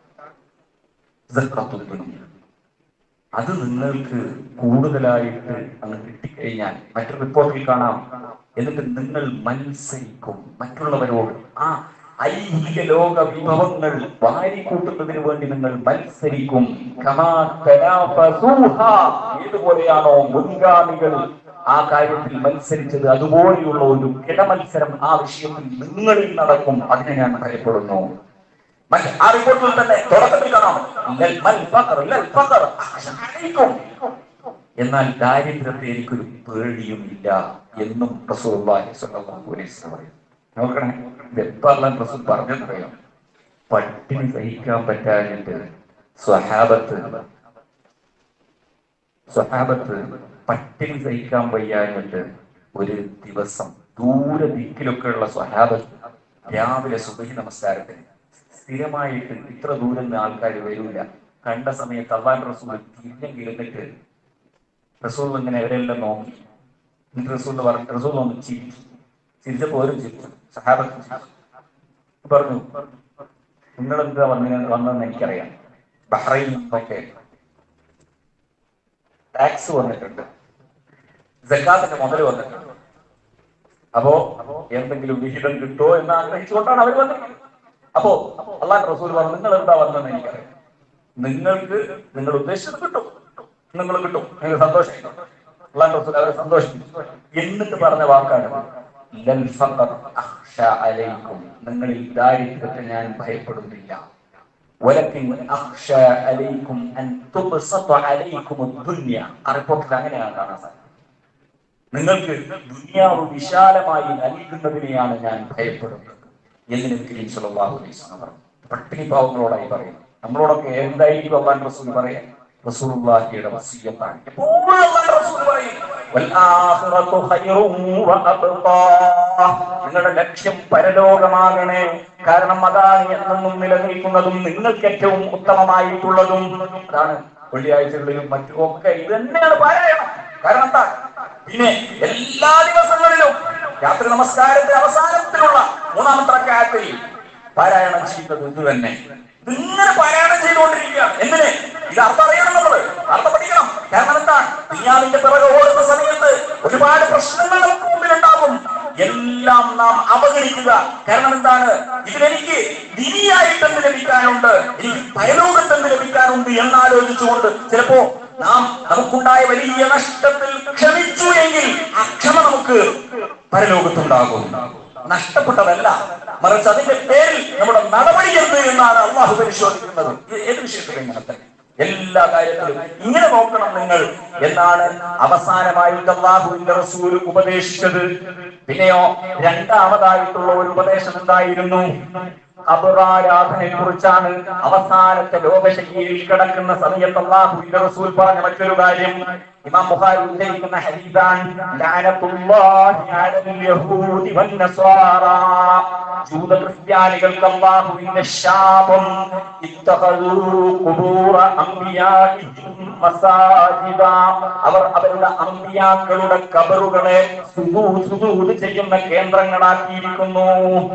സക്കാത്തുൽ ദുനിയ. അത് നിങ്ങൾക്ക് കൂടുതലായിട്ട് അങ്ങ് കിട്ടിക്കഴിഞ്ഞാൽ മറ്റൊരു റിപ്പോർട്ടിൽ കാണാം എന്നിട്ട് നിങ്ങൾ മത്സരിക്കും മറ്റുള്ളവരോട് ആ ഐഹിക ലോക വിഭവങ്ങൾ വാരിക്കൂട്ടുന്നതിന് വേണ്ടി നിങ്ങൾ മത്സരിക്കും കമാ തനാഫസൂഹ. ഏതുപോലെയാണോ മുൻഗാമികൾ ആ കാര്യത്തിൽ മത്സരിച്ചത് അതുപോലെയുള്ള ഒരു കിടമത്സരം ആ വിഷയത്തിൽ നിങ്ങളിൽ നടക്കും അതിനെ ഞാൻ ഭയപ്പെടുന്നു മറ്റ് ആ റിപ്പോർട്ടിൽ തന്നെ തുടക്കത്തിൽ കാണാം ലൽ മൽ ഫഖർ ലൽ ഫഖർ അഖ്ശ അലൈക്കും. എന്നാൽ ദാരിദ്ര്യത്തെ എനിക്കൊരു പേടിയുമില്ല എന്നും റസൂലുള്ളാഹി സ്വല്ലല്ലാഹു അലൈഹി വസല്ലം പറയുന്നു നോക്കണേ ഇത് എപ്പോഴെല്ലാം റസൂൽ പറഞ്ഞതറിയാം പട്ടിണി സഹിക്കാൻ പറ്റാഞ്ഞിട്ട് സ്വഹാബത്ത് സ്വഹാബത്ത് പട്ടിണി സഹിക്കാൻ വയ്യാഞ്ഞിട്ട് ഒരു ദിവസം ദൂരെ ദിക്കിലൊക്കെ ഉള്ള സ്വഹാബത്ത് രാവിലെ സുബഹി നമസ്കാരത്തിന് സ്ഥിരമായിട്ട് ഇത്ര ദൂരം നിന്ന് ആൾക്കാർ വരൂല കണ്ട സമയത്ത് അള്ളാൻ റസൂൽ തിരിഞ്ഞെങ്കിൽ എന്നിട്ട് റസൂൽ ഇങ്ങനെ അവരെല്ലാം നോക്കി എന്നിട്ട് റസൂൽ പറഞ്ഞു റസൂൽ ഒന്ന് ചിരിച്ചു ചിരിച്ചപ്പോ ഓരും ചിരിച്ചു സഹാബത്ത് ചിരിച്ചു. പറഞ്ഞു നിങ്ങൾ എന്താ വന്ന വന്നതെന്ന് എനിക്കറിയാം ബഹ്റൈൻ ഒക്കെ ടാക്സ് വന്നിട്ടുണ്ട് ജക്കാത്തിന്റെ മുതൽ വന്നിട്ടുണ്ട് അപ്പോ എന്തെങ്കിലും വിഹിതം കിട്ടുമോ എന്ന് ആഗ്രഹിച്ചുകൊണ്ടാണ് അവർ വന്നത് അപ്പോ അള്ളാഹ് റസൂൽ പറഞ്ഞു നിങ്ങൾ എന്താ വന്നതെന്ന് എനിക്കറിയാം നിങ്ങൾക്ക് നിങ്ങൾ ഉദ്ദേശിച്ചത് കിട്ടും നിങ്ങൾ കിട്ടും നിങ്ങൾ സന്തോഷിക്കും അള്ളാഹ് റസൂൽ അവരെ സന്തോഷിപ്പിച്ചു എന്നിട്ട് പറഞ്ഞ വാക്കാണ് ലൽ ഫഖർ അഖ്ഷ അലൈക്കും നിങ്ങളിൽ ദാരിദ്ര്യത്തെ ഞാൻ ഭയപ്പെടുന്നില്ല ولكن أخشى عليكم أن تبسط عليكم الدنيا ആ റിപ്പോർട്ടിൽ അങ്ങനെയാണ് കാണാൻ സാധിക്കുന്നത് നിങ്ങൾക്ക് ദുനിയാവ് വിശാലമായി നൽകുന്നതിനെയാണ് ഞാൻ ഭയപ്പെടുന്നത് എന്ന് നബി സല്ലല്ലാഹു അലൈഹി വസല്ലം പറഞ്ഞു പട്ടിണി പാവങ്ങളോടായി പറയുന്നു നമ്മളോടൊക്കെ എന്തായിരിക്കും അള്ളാൻ റസൂൽ പറയാ റസൂലുള്ളാഹിയുടെ വസിയ്യത്താണ് എപ്പോഴും അള്ളാഹുവിന്റെ റസൂൽ പറയും "വൽആഖിറതു ഖൈറും വഅബ്ഖാ." നിങ്ങളുടെ ലക്ഷ്യം പരലോകമാകണേ കാരണം അതാണ് എന്നെന്നും നിലനിൽക്കുന്നതും നിങ്ങൾക്ക് ഏറ്റവും ഉത്തമമായിട്ടുള്ളതും അതാണ് വെള്ളിയാഴ്ചകളിലും മറ്റും ഒക്കെ ഇത് തന്നെയാണ് പാരായണം കാരണം എന്താ പിന്നെ എല്ലാ ദിവസങ്ങളിലും രാത്രി നമസ്കാരത്തിന്റെ അവസാനത്തിലുള്ള മൂന്നാമത്തെ റക്അത്തിൽ പാരായണം ചെയ്യുന്നത് ഇത് തന്നെ ഇങ്ങനെ പാരായണം ചെയ്തുകൊണ്ടിരിക്കുകയാണ് എന്തിന് ഇത് അർത്ഥം അറിയണം നമ്മള് അർത്ഥം പഠിക്കണം കാരണം എന്താണ് ദുനിയാവിന്റെ പിറകെ ഓടുന്ന സമയത്ത് ഒരുപാട് പ്രശ്നങ്ങൾ നമുക്ക് മുമ്പിലുണ്ടാകും എല്ലാം നാം അവഗണിക്കുക കാരണം എന്താണ് ഇതിലെനിക്ക് ദിനിയായിട്ടെന്ന് ലഭിക്കാനുണ്ട് എനിക്ക് പരലോകത്തെന്ന് ലഭിക്കാനുണ്ട് എന്നാലോചിച്ചുകൊണ്ട് ചിലപ്പോ നാം നമുക്കുണ്ടായ വലിയ നഷ്ടത്തിൽ ക്ഷമിച്ചു എങ്കിൽ ആ ക്ഷമ നമുക്ക് പരലോകത്തുണ്ടാകും നഷ്ടപ്പെട്ടതല്ല മറിച്ച് അതിന്റെ പേരിൽ നമ്മുടെ നടപടി എന്ത് എന്നാണ് അള്ളാഹു പരിശോധിക്കുന്നത് ഇത് ഏത് വിഷയത്തിലും ഇങ്ങനെ തന്നെ എല്ലാ കാര്യത്തിലും ഇങ്ങനെ നോക്കണം നിങ്ങൾ എന്നാണ് അവസാനമായിട്ട് അള്ളാഹുവിന്റെ റസൂൽ ഉപദേശിച്ചത് പിന്നെയോ രണ്ടാമതായിട്ടുള്ള ഒരു ഉപദേശം എന്തായിരുന്നു ഖബറാരാധനയെ കുറിച്ചാണ് അവസാനത്തെ ലോകശൈലിയിൽ കിടക്കുന്ന സമയത്ത് അള്ളാഹുവിന്റെ റസൂൽ പറഞ്ഞ മറ്റൊരു കാര്യം ഇമാം ബുഖാരി ഉദ്ധരിക്കുന്ന ഹദീസാൻ ലഅനത്തുല്ലാഹി അലൽ യഹൂദി വന്നസ്വാറ ജൂത ക്രിസ്ത്യാനികൾക്ക് അള്ളാഹുവിന്റെ ശാപം ഇത്തഖദൂ ഖുബൂറ അംബിയാഇഹിം മസാജിദ അവർ അവരുടെ അമ്പിയാക്കളുടെ കബറുകളെ സുജൂദ് സുജൂദ് ചെയ്യുന്ന കേന്ദ്രങ്ങളാക്കിയിരിക്കുന്നു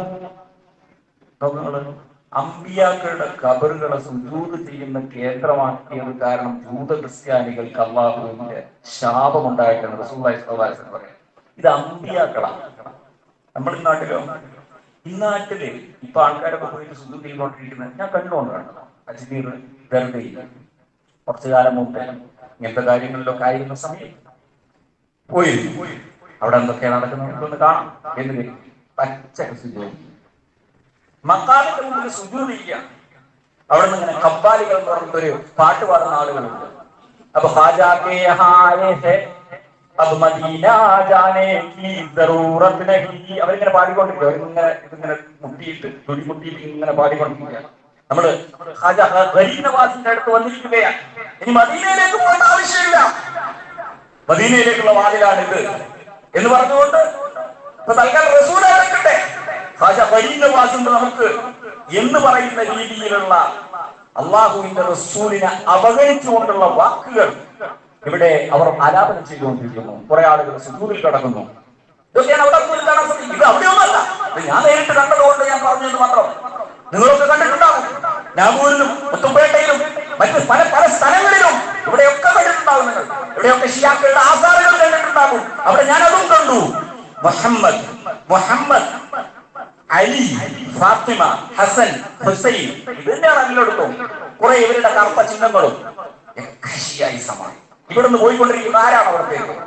നോക്കുങ്ങള് അമ്പിയാക്കളുടെ കബറുകളെ സുജൂത് ചെയ്യുന്ന കേന്ദ്രമാക്കിയത് കാരണം ജൂത ക്രിസ്ത്യാനികൾക്ക് അള്ളാഹുവിന്റെ ശാപം ഉണ്ടായിട്ടാണ് റസൂലുള്ളാഹി സ്വല്ലല്ലാഹു അലൈഹി വസല്ലം പറയുന്നത് ഇത് അമ്പിയാക്കളാണ് നമ്മുടെ നാട്ടിലോ ഈ നാട്ടില് ഇപ്പൊ ആൾക്കാരൊക്കെ പോയിട്ട് സുജൂത് ചെയ്തുകൊണ്ടിരിക്കുന്നത് ഞാൻ കണ്ടുകൊണ്ടാണ് അജ്മീർ ദർഗയിൽ കുറച്ചു കാലം മുമ്പ് ഇങ്ങനത്തെ കാര്യങ്ങളിലൊക്കെ ആയിരുന്ന സമയം പോയി അവിടെ എന്തൊക്കെയാണ് നടക്കുന്നത് നമുക്കൊന്ന് കാണാം എന്തിന് പച്ച സുജൂത് മക്കാലിന്റെ മുമ്പിൽ സുജൂതില്ല അവിടെ നിന്ന് ഇങ്ങനെ കബ്ബാലികൾ എന്ന് പറഞ്ഞിട്ടൊരു പാട്ട് പാടുന്ന ആളുകളുണ്ട് അപ്പൊ ഹാജാക്കെ ഹായേ ഹേ അബ് മദീന ജാനേ കി ദറൂറത്ത് നഹി അവരിങ്ങനെ പാടിക്കൊണ്ടിരിക്കുക അവരിങ്ങനെ ഇതിങ്ങനെ മുട്ടിയിട്ട് തുടി മുട്ടിയിട്ട് ഇങ്ങനെ പാടിക്കൊണ്ടിരിക്കുകയാണ് നമ്മള് ഹാജ ഗരീനവാസിന്റെ അടുത്ത് വന്നിരിക്കുകയാണ് ഇനി മദീനയിലേക്ക് പോകേണ്ട ആവശ്യമില്ല മദീനയിലേക്കുള്ള വാതിലാണിത് എന്ന് പറഞ്ഞുകൊണ്ട് ഇപ്പൊ തൽക്കാലം റസൂൽ ആയിരിക്കട്ടെ ഹാജ വലിയ വാസുണ്ട് നമുക്ക് എന്ന് പറയുന്ന രീതിയിലുള്ള അള്ളാഹുവിന്റെ റസൂലിനെ അവഗണിച്ചുകൊണ്ടുള്ള വാക്കുകൾ ഇവിടെ അവർ ആലാപനം ചെയ്തുകൊണ്ടിരിക്കുന്നു കുറെ ആളുകൾ സുജൂരിൽ കിടക്കുന്നു ഇതൊക്കെയാണ് അവിടെ പോയി കാണാൻ സാധിക്കും ഇത് അവിടെയൊന്നുമല്ല ഇത് ഞാൻ നേരിട്ട് കണ്ടതുകൊണ്ട് ഞാൻ പറഞ്ഞത് മാത്രം നിങ്ങളൊക്കെ കണ്ടിട്ടുണ്ടാകും നാഗൂരിലും മുത്തുംപേട്ടയിലും മറ്റ് പല പല സ്ഥലങ്ങളിലും ഇവിടെയൊക്കെ കണ്ടിട്ടുണ്ടാകും നിങ്ങൾ ഇവിടെയൊക്കെ ഷിയാക്കളുടെ ആസാറുകൾ കണ്ടിട്ടുണ്ടാകും അവിടെ ഞാൻ അതും കണ്ടു മുഹമ്മദ് മുഹമ്മദ് അലി ഫാത്തിമ ഹസൻ ഹുസൈൻ ഇതിന്റെയാണ് എല്ലായിടത്തും കുറെ ഇവരുടെ കറുത്ത ചിഹ്നങ്ങളും ഒക്കെ ഷിയായിസമാണ് ഇവിടുന്ന് പോയിക്കൊണ്ടിരിക്കുന്ന ആരാണ് അവിടത്തേക്ക്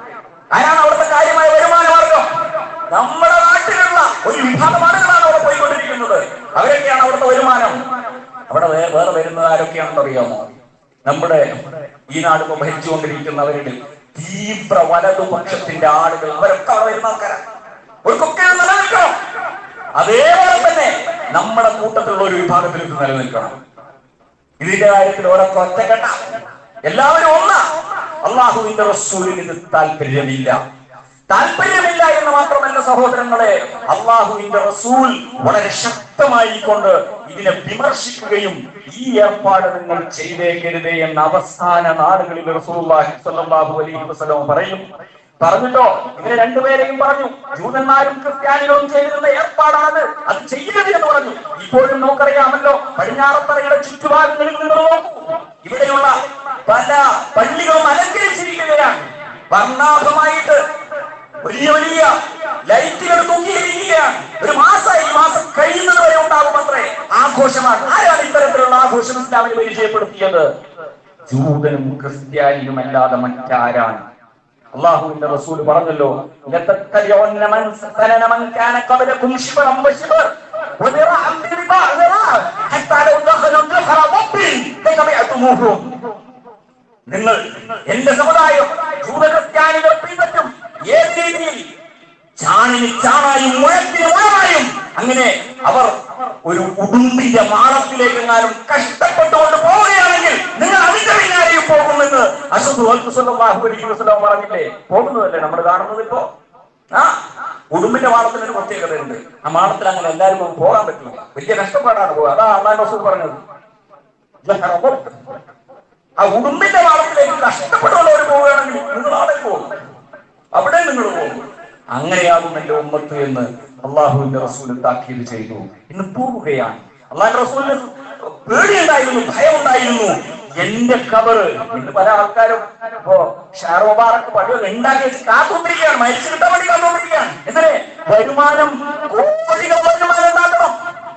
ആരാണ് അവിടുത്തെ കാര്യമായ വരുമാന മാർഗം നമ്മുടെ നാട്ടിലുള്ള ഒരു വിഭാഗം ആളുകളാണ് അവിടെ പോയിക്കൊണ്ടിരിക്കുന്നത് അവരൊക്കെയാണ് അവിടുത്തെ വരുമാനം അവിടെ വേ- വേറെ വരുന്നത് ആരൊക്കെയാണെന്ന് അറിയാമോ നമ്മുടെ ഈ നാട് ഇപ്പൊ ഭരിച്ചുകൊണ്ടിരിക്കുന്നവരുടെ തീവ്ര വലതുപക്ഷത്തിന്റെ ആളുകൾ അവരൊക്കെ അവിടെ വരുന്ന ആൾക്കാരാണ് അവർക്കൊക്കെ ഇത് നിലനിൽക്കണം അതേപോലെ തന്നെ നമ്മുടെ കൂട്ടത്തിലുള്ള ഒരു വിഭാഗത്തിൽ ഇത് നിലനിൽക്കണം ഇതിന്റെ കാര്യത്തിൽ ഓരോ ഒറ്റക്കെട്ട എല്ലാവരും ഒന്നാ അള്ളാഹുവിന്റെ റസൂലിന് ഇത് താല്പര്യമില്ല താല്പര്യമില്ല എന്ന് മാത്രമല്ല സഹോദരങ്ങളെ അള്ളാഹുവിന്റെ റസൂൽ വളരെ ശക്തമായിക്കൊണ്ട് ഇതിനെ വിമർശിക്കുകയും ഈ ഏർപ്പാട് നിങ്ങൾ ചെയ്തേക്കരുതേ എന്ന അവസാന നാടുകളിൽ റസൂലുള്ളാഹി സ്വല്ലല്ലാഹു അലൈഹി വസല്ലം പറയും പറഞ്ഞിട്ടോ ഇവരെ രണ്ടുപേരെയും പറഞ്ഞു ജൂതന്മാരും ക്രിസ്ത്യാനികളും ചെയ്തിരുന്ന ഏർപ്പാടാണ് അത് ചെയ്യരുത് എന്ന് പറഞ്ഞു ഇപ്പോഴും നമുക്കറിയാമല്ലോ പടിഞ്ഞാറത്തറയുടെ ചുറ്റുഭാഗങ്ങളിൽ നിന്ന് നോക്കൂ ഇവിടെയുള്ള പല പള്ളികളും അലങ്കരിച്ചിരിക്കുകയാണ് വർണ്ണാഭമായിട്ട് വലിയ വലിയ ലൈറ്റുകൾ തൂക്കിയിരിക്കുകയാണ് ഒരു മാസമായി ഈ മാസം കഴിയുന്നത് വരെ ഉണ്ടാകുമത്രേ ആഘോഷമാണ് ആരാണ് ഇത്തരത്തിലുള്ള ആഘോഷം ഇസ്ലാമിന് പരിചയപ്പെടുത്തിയത് ജൂതനും ക്രിസ്ത്യാനിയും അല്ലാതെ മറ്റാരാണ് അള്ളാഹുവിന്റെ റസൂൽ പറഞ്ഞല്ലോ لَتَتَّبِعُنَّ مَنْ سَنَنَ مَنْ كَانَ قَبْلَكُمْ شِبْرًا وَشِبْرًا وذراعا بذراع ذراع حتى لو دخلوا جحر ضب لتبعتموهم നിങ്ങൾ എന്റെ സമുദായം ജൂതക്രിസ്ത്യാനികൾ പിൻപറ്റും ഏത് രീതിയിൽ ചാണിന് ചാണായും മുഴത്തിന് മുഴമായും അങ്ങനെ അവർ ഒരു ഉടുമ്പിന്റെ മാളത്തിലേക്ക് എങ്ങാനും കഷ്ടപ്പെട്ടുകൊണ്ട് പോവുകയാണെങ്കിൽ നിങ്ങൾ അതിന്റെ പിന്നാലെയും പോകുമെന്ന് അശുദ്ധ വസ്ലം പറഞ്ഞില്ലേ പോകുന്നതല്ലേ നമ്മൾ കാണുന്നത് ഇപ്പോ ആ ഉടുമ്പിന്റെ മാളത്തിന് ഒരു പ്രത്യേകതയുണ്ട് ആ മാളത്തിൽ അങ്ങനെ എല്ലാവരും ഒന്നും പോകാൻ പറ്റില്ല വലിയ കഷ്ടപ്പാടാണ് പോകുക അതാ അള്ളാഹ് റസൂൽ പറഞ്ഞത് ആ ഉടുമ്പിന്റെ മാളത്തിലേക്ക് കഷ്ടപ്പെട്ടുള്ളവർ പോവുകയാണെങ്കിൽ നിങ്ങൾ അവിടെ പോകും അവിടെ നിങ്ങൾ പോകും അങ്ങനെയാകും എന്റെ ഉമ്മത്ത് എന്ന് അള്ളാഹുവിന്റെ റസൂൽ താക്കീത് ചെയ്തു ഇന്ന് പോവുകയാണ് അള്ളാഹിന്റെ റസൂലിന് പേടിയുണ്ടായിരുന്നു ഭയമുണ്ടായിരുന്നു എന്റെ കബറ് ഇന്ന് പല ആൾക്കാരും ഇപ്പോ ഷാറോബാറൊക്കെ പള്ളിയൊക്കെ ഉണ്ടാക്കി വെച്ച് കാത്തുകൊണ്ടിരിക്കുകയാണ് മരിച്ചു കിട്ടാൻ വേണ്ടി കാത്തുകൊണ്ടിരിക്കുകയാണ് എന്തിനെ വരുമാനം കോടികൾ വരുമാനം ഉണ്ടാക്കണം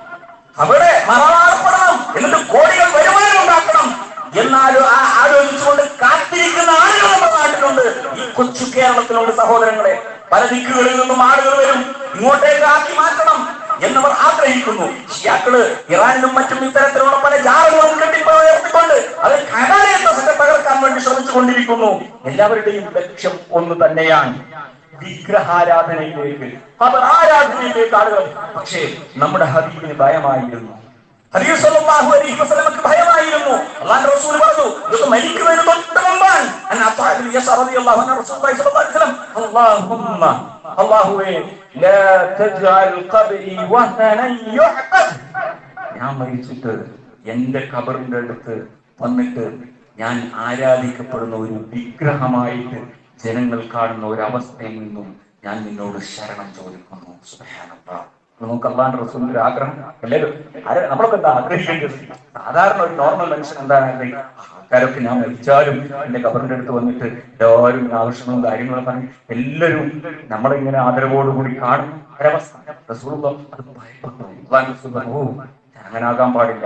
അവിടെ മറവാടപ്പെടണം എന്നിട്ട് കോടികൾ വരുമാനം ഉണ്ടാക്കണം എന്നാലും ആ ആലോചിച്ചുകൊണ്ട് കാത്തിരിക്കുന്ന ആളുകൾ നമ്മുടെ നാട്ടിലുണ്ട് ഈ കൊച്ചു കേരളത്തിലുണ്ട് സഹോദരങ്ങളെ പല ദിക്കുകളിൽ നിന്നും ആളുകൾ വരും ഇങ്ങോട്ടേക്ക് ആക്കി മാറ്റണം എന്നവർ ആഗ്രഹിക്കുന്നു ഷിയാക്കള് ഇറാനിലും മറ്റും ഇത്തരത്തിലുള്ള പല ജാറുകളും കെട്ടിപ്പുയർത്തിക്കൊണ്ട് അത് കടാലയത്തെ തകർക്കാൻ വേണ്ടി ശ്രമിച്ചുകൊണ്ടിരിക്കുന്നു എല്ലാവരുടെയും ലക്ഷ്യം ഒന്ന് തന്നെയാണ് വിഗ്രഹാരാധനയിലേക്ക് അവർ ആരാധനയിലേക്ക് ആളുകൾ പക്ഷേ നമ്മുടെ ഹബീബിന് ഭയമായിരുന്നു ഹബീബ് സല്ലല്ലാഹു അലൈഹി വസല്ലമക്ക് ഭയമായിരുന്നു അല്ലാഹുവിന്റെ റസൂൽ പറഞ്ഞു ഇത് മരിക്കുന്നതിന് തൊട്ട് മുമ്പാണ് അൻ അത്താബിൽ യസ റളിയല്ലാഹു അൻഹു റസൂലുള്ളാഹി സ്വല്ലല്ലാഹു അലൈഹി വസല്ലം അല്ലാഹുമ്മ അല്ലാഹുവേ ലാ തജ്അൽ ഖബ്രി വഹനൻ യുഹ്ബദ് ഞാൻ മരിച്ചിട്ട് എന്റെ ഖബറിന്റെ അടുത്ത് വന്നിട്ട് ഞാൻ ആരാധിക്കപ്പെടുന്ന ഒരു വിഗ്രഹമായിട്ട് ജനങ്ങൾ കാണുന്ന ഒരു അവസ്ഥയിൽ നിന്നും ഞാൻ നിന്നോട് ശരണം ചോദിക്കുന്നു സുബ്ഹാനല്ലാഹ് നമുക്ക് അള്ളാന്റെ റസൂലിന്റെ ഒരു ആഗ്രഹം എല്ലാവരും ആരെ നമ്മളൊക്കെ എന്താ ആഗ്രഹിക്കേണ്ടത് സാധാരണ ഒരു നോർമൽ മനുഷ്യൻ എന്താണ് ആൾക്കാരൊക്കെ ഞാൻ മരിച്ചാലും എന്റെ കബറിന്റെ അടുത്ത് വന്നിട്ട് എല്ലാവരും ആവശ്യങ്ങളും കാര്യങ്ങളും പറഞ്ഞ് എല്ലാവരും നമ്മളെ ഇങ്ങനെ ആദരവോടുകൂടി കാണും ഒരവസ്ഥ റസൂൽ അത് ഭയപ്പെട്ടു അള്ളാന്റെ റസൂൽ പറഞ്ഞു ഓ ഞാൻ അങ്ങനെ ആകാൻ പാടില്ല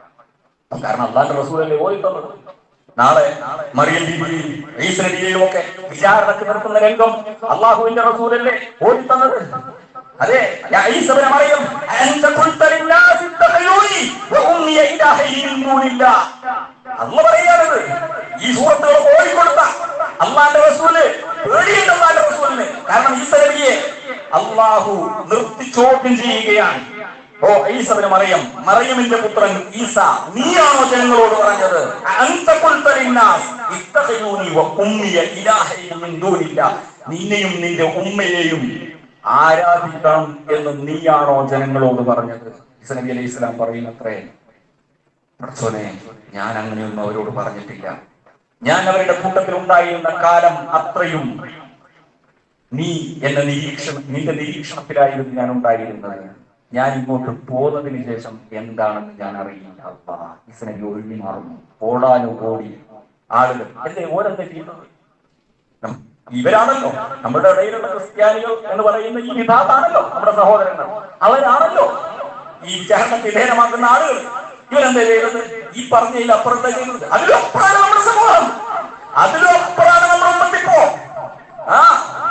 കാരണം അള്ളാന്റെ റസൂലല്ലേ ഓടി തന്നത് നാളെ മറിയം ബീവിയും ഈസ നബിയെയും ഒക്കെ വിചാരണക്ക് നിർത്തുന്ന രംഗം അള്ളാഹുവിന്റെ റസൂലല്ലേ ഓടി തന്നത് അതെ യാ ഈസ ഇബ്നു മറിയം അൻത ഖുൽത ലിന്നാസി ഇത്തഖയൂനി വഉമ്മി ഇലാഹി മിൻ ദൂനില്ലാ അല്ല പറയാണത് ഈ സൂറത്തുകൾ ഓടിക്കൊടുത്ത അള്ളാന്റെ റസൂല് പേടിയുണ്ട് അള്ളാന്റെ റസൂലിന് കാരണം ഈസ നബിയെ അള്ളാഹു നിർത്തി ചോദ്യം ചെയ്യുകയാണ് ഓ ഈസബിന് മറിയം മറിയമിന്റെ പുത്രൻ ഈസ നീയാണോ ജനങ്ങളോട് പറഞ്ഞത് അന്ത ഖുൽത ലിന്നാസ് ഇത്തഖയൂനി വഉമ്മിയ ഇലാഹൈന മിൻ ദൂനില്ലാ നിന്നെയും നിന്റെ ഉമ്മയെയും ആരാധിക്കണം എന്ന് നീയാണോ ജനങ്ങളോട് പറഞ്ഞത് ഈസ നബി അലൈഹി ഇസ്ലാം പറയുന്നത്രേ പഠിച്ചോനെ ഞാൻ അങ്ങനെയൊന്നും അവരോട് പറഞ്ഞിട്ടില്ല ഞാൻ അവരുടെ കൂട്ടത്തിൽ ഉണ്ടായിരുന്ന കാലം അത്രയും നീ എന്ന നിരീക്ഷണം നിന്റെ നിരീക്ഷണത്തിലായിരുന്നു ഞാൻ ഉണ്ടായിരുന്നത് ഞാൻ ഇങ്ങോട്ട് പോന്നതിന് ശേഷം എന്താണെന്ന് ഞാൻ അറിയില്ല അള്ളാ, ഈസനബി ഒഴിഞ്ഞു മാറുന്നു ഓടാനോ ഓടി ആളുകൾ എന്തേ ഓരെന്താ ചെയ്യുന്നത് നം- ഇവരാണല്ലോ നമ്മുടെ ഇടയിലുള്ള ക്രിസ്ത്യാനികൾ എന്ന് പറയുന്ന ഈ വിഭാഗമാണല്ലോ നമ്മുടെ സഹോദരങ്ങൾ അവരാണല്ലോ ഈ വിചാരണ വിധേയമാക്കുന്ന ആളുകൾ ഇവരെന്താ ചെയ്യുന്നത് ഈ പറഞ്ഞതിൽ അപ്പുറത്താ ചെയ്യുന്നത് അതിലും അപ്പുറമാണ് നമ്മുടെ സമൂഹം അതിലും അപ്പുറമാണ് നമ്മുടെ ഉമ്മത്തിപ്പോ ആ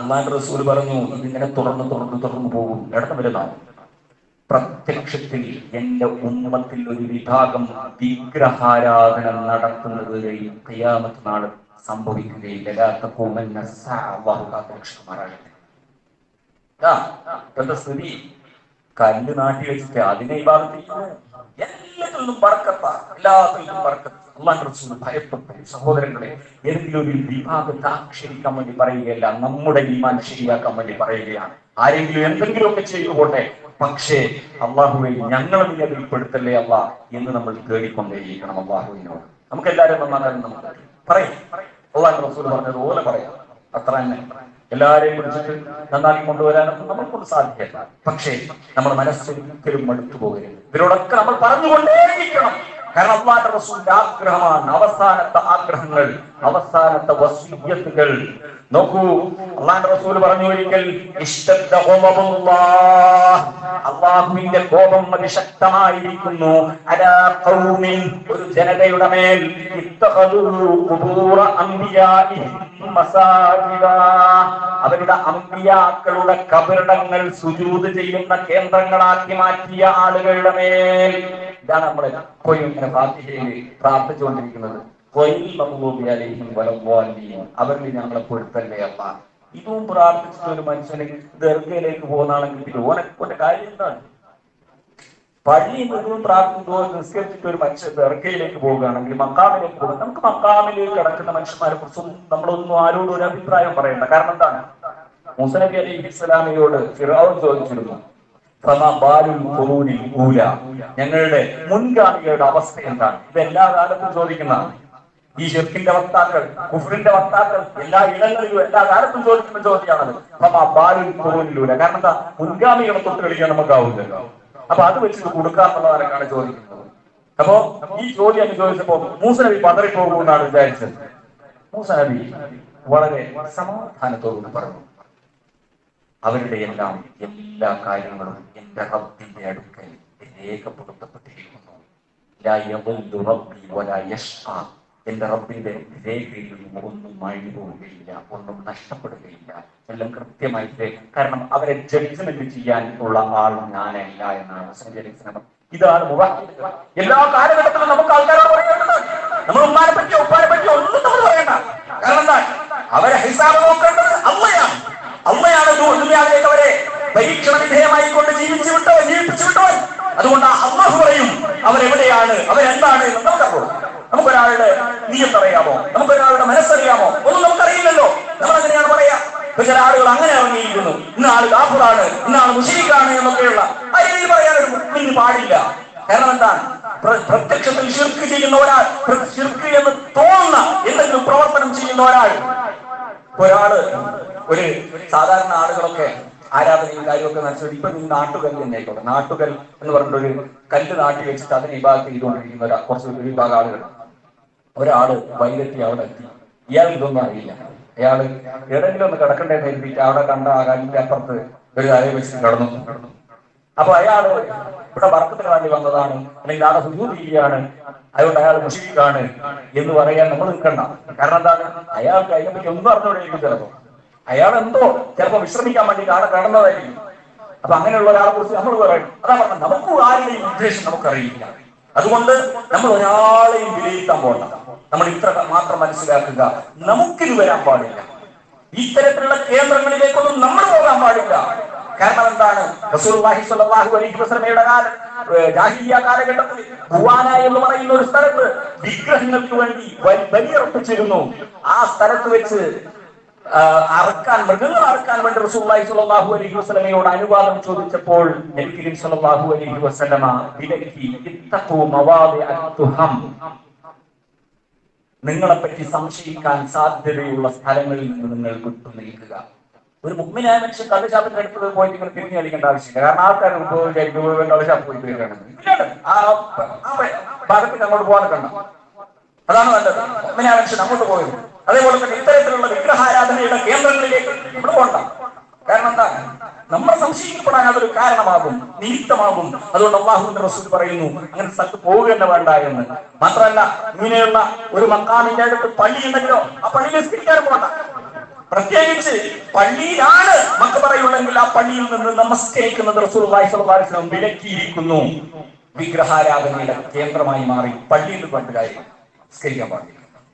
അള്ളാന്റെ റസൂൽ പറഞ്ഞു ഇതിങ്ങനെ തുറന്ന് തുറന്ന് തുറന്നു പോകും ഇടത്ത് വരുന്നതാണ് പ്രത്യക്ഷത്തിൽ എന്റെ ഉമ്മത്തിൽ ഒരു വിഭാഗം വിഗ്രഹാരാധന നടത്തുന്നത് വരെയും കയ്യാമത്ത് നാട് സംഭവിക്കുകയില്ല ലാത്ത പൂമന്ന സാവാഹു കാത്തുരക്ഷമാറാകട്ടെ ആ, ഇപ്പോഴത്തെ സ്ഥിതി കല്ല് നാട്ടി വെച്ചിട്ട് അതിനെ ഇബാദത്ത് എല്ലാത്തിൽ നിന്നും പറക്കത്ത എല്ലാത്തിൽ നിന്നും പറക്കത്ത അള്ളാഹ് റസൂൽ ഭയപ്പെട്ടു സഹോദരങ്ങളെ ഏതെങ്കിലും ഒരു വിഭാഗത്തെ ആക്ഷേപിക്കാൻ വേണ്ടി പറയുകയല്ല നമ്മുടെ ഈമാൻ ശരിയാക്കാൻ വേണ്ടി പറയുകയാണ് ആരെങ്കിലും എന്തെങ്കിലുമൊക്കെ ചെയ്തു പോട്ടെ പക്ഷേ അള്ളാഹുവെ ഞങ്ങളെ നീ അതിൽ പെടുത്തല്ലേ അല്ല എന്ന് നമ്മൾ തേടിക്കൊണ്ടേയിരിക്കണം അള്ളാഹുവിനോട് നമുക്ക് എല്ലാവരും നന്നാകാൻ നമുക്ക് പറയും അള്ളാഹ് റസൂൽ പറഞ്ഞത് പോലെ പറയാം അത്ര തന്നെ എല്ലാരെയും വിളിച്ചിട്ട് നന്നാക്കി കൊണ്ടുവരാനൊന്നും നമ്മളെ കൊണ്ട് സാധിക്കില്ല പക്ഷേ നമ്മുടെ മനസ്സൊരിക്കലും മടുത്തു പോകരുത് ഇവരോടൊക്കെ നമ്മൾ പറഞ്ഞുകൊണ്ടേയിരിക്കണം കാരണം അള്ളാന്റെ റസൂലിന്റെ ആഗ്രഹമാണ് അവസാനത്തെ ആഗ്രഹങ്ങൾ അവസാനത്തെ വസീയത്തുകൾ നോക്കൂ അള്ളാന്റെ റസൂൽ പറഞ്ഞു ഒരിക്കൽ ഇഷ്ടത്ത അള്ളാഹുവിന്റെ കോപം അതിശക്തമായിരിക്കുന്നു അലാ ഖൗമിൻ ഒരു ജനതയുടെ മേൽ ഇത്തഖദൂ ഖുബൂറ അംബിയാഇഹിം മസാജിദാ അവരുടെ അമ്പിയാക്കളുടെ കബറിടങ്ങൾ സുജൂത് ചെയ്യുന്ന കേന്ദ്രങ്ങളാക്കി മാറ്റിയ ആളുകളുടെ മേൽ ഇതാണ് നമ്മൾ എപ്പോഴും ഇങ്ങനെ പ്രാർത്ഥിക്കയിൽ പ്രാർത്ഥിച്ചുകൊണ്ടിരിക്കുന്നത് ഖൈറുൽ മഗ്ദൂബി അലൈഹിം വലദ്ദാലിൻ. അവരിൽ ഞങ്ങളെ പൊരുത്തല്ലേ അല്ല ഇതും പ്രാർത്ഥിച്ചിട്ട് ഒരു മനുഷ്യന് ദർഗയിലേക്ക് പോകുന്നതാണെങ്കിൽ പിന്നെ ഓനെ ഓന്റെ കാര്യം എന്താണ് പള്ളി മുഴുവൻ പ്രാർത്ഥിക്കുമ്പോൾ നിസ്കരിച്ചിട്ട് ഒരു മനുഷ്യൻ ദർഗയിലേക്ക് പോവുകയാണെങ്കിൽ മക്കാമിലേക്ക് പോകുക നമുക്ക് മക്കാമിലേക്ക് കിടക്കുന്ന മനുഷ്യന്മാരെ കുറിച്ചൊന്നും നമ്മളൊന്നും ആരോടും ഒരു അഭിപ്രായം പറയണ്ട കാരണം എന്താണ് മുസനബി അലൈഹി ഇസ്ലാമിയോട് ഫിറോൻ ചോദിച്ചിരുന്നു ഫമാ ബാലുൽ ഖുറൂനിൽ ഊല. ഞങ്ങളുടെ മുൻഗാമികളുടെ അവസ്ഥ എന്താണ് ഇത് എല്ലാ കാലത്തും ചോദിക്കുന്നതാണ് ഈ ഷെർക്കിന്റെ വക്താക്കൾ കുഫറിന്റെ വക്താക്കൾ എല്ലാ ഇടങ്ങളിലും എല്ലാ കാലത്തും ചോദിക്കുന്ന ചോദ്യമാണത് ഫമാ ബാലുൽ ഖുറൂനിലൂല കാരണം എന്താ മുൻഗാമികളെ തൊട്ട് കളിക്കാൻ നമുക്കാവില്ലല്ലോ അപ്പൊ അത് വെച്ചിട്ട് കൊടുക്കാന്നുള്ളതാരൊക്കെയാണ് ചോദിക്കുന്നത് അപ്പോ ഈ ചോദ്യം അങ്ങ് ചോദിച്ചപ്പോ മൂസ നബി പതറിപ്പോകുമെന്നാണ് വിചാരിച്ചത് മൂസ നബി വളരെ സമാധാനത്തോടുകൂടി പറഞ്ഞു അവരുടെ എല്ലാം എല്ലാ കാര്യങ്ങളും എന്റെ റബ്ബിന്റെ അടുക്കൽ രേഖപ്പെടുത്തപ്പെട്ടിരിക്കുന്നു ലാ യദുല്ലു റബ്ബി വലാ യഷ്ഖാ. എന്റെ റബ്ബിന്റെ രേഖയിൽ നിന്നും ഒന്നും മഴി പോവുകയില്ല ഒന്നും നഷ്ടപ്പെടുകയില്ല എല്ലാം കൃത്യമായിട്ട് കാരണം അവരെ ജഡ്ജ്മെന്റ് ചെയ്യാൻ ഉള്ള ആൾ ഞാനല്ല എന്നാണ് സഞ്ചരിക്കുന്നത് ഇതാണ് മുവാഹിദ്. എല്ലാ കാലഘട്ടത്തിലും നമുക്ക് ആൾക്കാരോട് പറയേണ്ടത് നമ്മൾ ഉമ്മാനെ പറ്റിയോ ഉപ്പാനെ പറ്റിയോ ഒന്നും നമ്മൾ പറയണ്ട കാരണം എന്താ അവരെ ഹിസാബ് നോക്കേണ്ടത് അമ്മയാണ് അമ്മയാണ് ദുനിയാവിലേക്ക് അവരെ പരീക്ഷണ വിധേയമായി കൊണ്ട് ജീവിച്ചു വിട്ടോ ജീവിപ്പിച്ചു വിട്ടോ അതുകൊണ്ട് ആ അള്ളാഹു പറയും അവരെവിടെയാണ് അവരെന്താണ് എന്ന് നമുക്കറിയാം നമുക്കൊരാളുടെ നീയത്ത് അറിയാമോ നമുക്കൊരാളുടെ മനസ്സറിയാമോ ഒന്നും നമുക്കറിയില്ലല്ലോ നമ്മൾ എങ്ങനെയാണ് പറയാ ഇപ്പൊ ചില ആളുകൾ അങ്ങനെ ഇറങ്ങിയിരിക്കുന്നു ഇന്ന ആള് കാഫുറാണ് ഇന്ന ആള് മുഷിരിക്കാണ് എന്നൊക്കെയുള്ള ആ രീതിയിൽ പറയാൻ ഒരു മുസ്ലിമിന് പാടില്ല കാരണം എന്താണ് പ്ര- പ്രത്യക്ഷത്തിൽ ഷിർക്ക് ചെയ്യുന്ന ഒരാൾ പ്ര- ഷിർക്ക് എന്ന് തോന്നുന്ന എന്തെങ്കിലും പ്രവർത്തനം ചെയ്യുന്ന ഒരാൾ ഒരാള് ഒരു സാധാരണ ആളുകളൊക്കെ ആരാധനയും കാര്യമൊക്കെ നശിച്ചു ഇപ്പൊ നീ നാട്ടുകല്ല് തന്നെ ആയിക്കോട്ടെ നാട്ടുകൽ എന്ന് പറഞ്ഞിട്ട് ഒരു കല്ല് നാട്ടി വെച്ചിട്ട് അതിനെ വിഭാഗം ചെയ്തുകൊണ്ടിരിക്കുന്ന ഒരു കുറച്ച് ഒരു വിഭാഗം ആളുകൾ ഒരാള് വൈകത്തി അവിടെ എത്തി ഇയാൾക്ക് ഇതൊന്നും അറിയില്ല അയാള് എവിടെയെങ്കിലും ഒന്ന് കിടക്കണ്ടേന്ന് കരുതിയിട്ട് അവിടെ കണ്ട ആ കല്ലിന്റെ അപ്പുറത്ത് ഒരു കാര്യം വെച്ചിട്ട് കിടന്നു കിടന്നു അപ്പൊ അയാള് ഇവിടെ വർക്കത്തിന് വേണ്ടി വന്നതാണ് അല്ലെങ്കിൽ ആളെ സുജൂതിയാണ് അതുകൊണ്ട് അയാൾ മുഷിക്കാണ് എന്ന് പറയാൻ നമ്മൾ നിൽക്കണ്ട കാരണം എന്താണ് അയാൾക്ക് അതിനെ പറ്റി ഒന്നും അറിഞ്ഞോടെയിരിക്കും ചിലപ്പോ അയാൾ എന്തോ ചിലപ്പോ വിശ്രമിക്കാൻ വേണ്ടി ആടെ കിടന്നതായിരിക്കും അപ്പൊ അങ്ങനെയുള്ള ഒരാളെ കുറിച്ച് നമ്മൾ പറയണം അതാ പറഞ്ഞത് നമുക്ക് ആരുടെയും ഉദ്ദേശം നമുക്കറിയില്ല അതുകൊണ്ട് നമ്മൾ ഒരാളെയും വിലയിരുത്താൻ പോകണ്ട നമ്മൾ ഇത്ര മാത്രം മനസ്സിലാക്കുക നമുക്കിത് വരാൻ പാടില്ല ഇത്തരത്തിലുള്ള കേന്ദ്രങ്ങളിലേക്കൊന്നും നമ്മൾ പോകാൻ പാടില്ല കാരണം എന്താണ് റസൂലുള്ളാഹി സ്വല്ലല്ലാഹു അലൈഹി വസല്ലമയുടെ കാലം ഏഹ് ജാഹിലിയ കാലഘട്ടത്തിൽ ഗുവാന എന്ന് പറയുന്ന ഒരു സ്ഥലത്ത് വിഗ്രഹങ്ങൾക്ക് വേണ്ടി ബലി- ബലിയർപ്പിച്ചിരുന്നു ആ സ്ഥലത്ത് വെച്ച് ആ, അറക്കാൻ മൃഗങ്ങൾ അറക്കാൻ വേണ്ടി റസൂലുള്ളാഹി സ്വല്ലല്ലാഹു അലൈഹി വസല്ലമയോട് അനുവാദം ചോദിച്ചപ്പോൾ നബി കരീം സ്വല്ലല്ലാഹു അലൈഹി വസല്ലമ വിലക്കി ഇത്തഖു മവാദി അത്തുഹം നിങ്ങളെപ്പറ്റി സംശയിക്കാൻ സാധ്യതയുള്ള സ്ഥലങ്ങളിൽ നിന്ന് നിങ്ങൾ വിട്ടു നിൽക്കുക ഒരു മുഗ്മിനായ മനുഷ്യൻ കള്ളുഷാപ്പിന്റെ അടുത്ത് പോയിട്ട് നിങ്ങൾ തിരിഞ്ഞു കളിക്കേണ്ട ആവശ്യമില്ല കാരണം ആൾക്കാർ കള്ളുഷാപ്പ് പോയിട്ട് വരികയാണ് ഇല്ലാണ്ട് ആ ആ ഭാഗത്തേക്ക് അങ്ങോട്ട് പോകാൻ കണ്ട അതാണ് നല്ലത് മുഗ്മിനായ മനുഷ്യൻ അങ്ങോട്ട് പോയത് അതേപോലെ തന്നെ ഇത്തരത്തിലുള്ള വിഗ്രഹാരാധനയുടെ കേന്ദ്രങ്ങളിലേക്ക് നമ്മൾ പോകണ്ട കാരണം എന്താ നമ്മൾ സംശയിക്കപ്പെടാൻ അതൊരു കാരണമാകും നിമിത്തമാകും അതുകൊണ്ട് അള്ളാഹുവിന്റെ റസൂൽ പറയുന്നു അങ്ങനെ സ്ഥലത്ത് പോവുക തന്നെ വേണ്ട എന്ന് മാത്രമല്ല ഇങ്ങനെയുള്ള ഒരു മക്കാമിന്റെ അടുത്ത് പള്ളി ഉണ്ടെങ്കിലോ ആ പള്ളിയിൽ സ്കരിക്കാനും പോകണ്ട പ്രത്യേകിച്ച് പള്ളിയിലാണ് മക്കബറയുള്ളെങ്കിൽ ആ പള്ളിയിൽ നിന്ന് നമസ്കരിക്കുന്നത് റസൂലുള്ളാഹി സ്വല്ലല്ലാഹു അലൈഹി വസല്ലം വിലക്കിയിരിക്കുന്നു വിഗ്രഹാരാധനയുടെ കേന്ദ്രമായി മാറി പള്ളിയിൽ പണ്ട് കാര്യം നമസ്കരിക്കാൻ പാടില്ല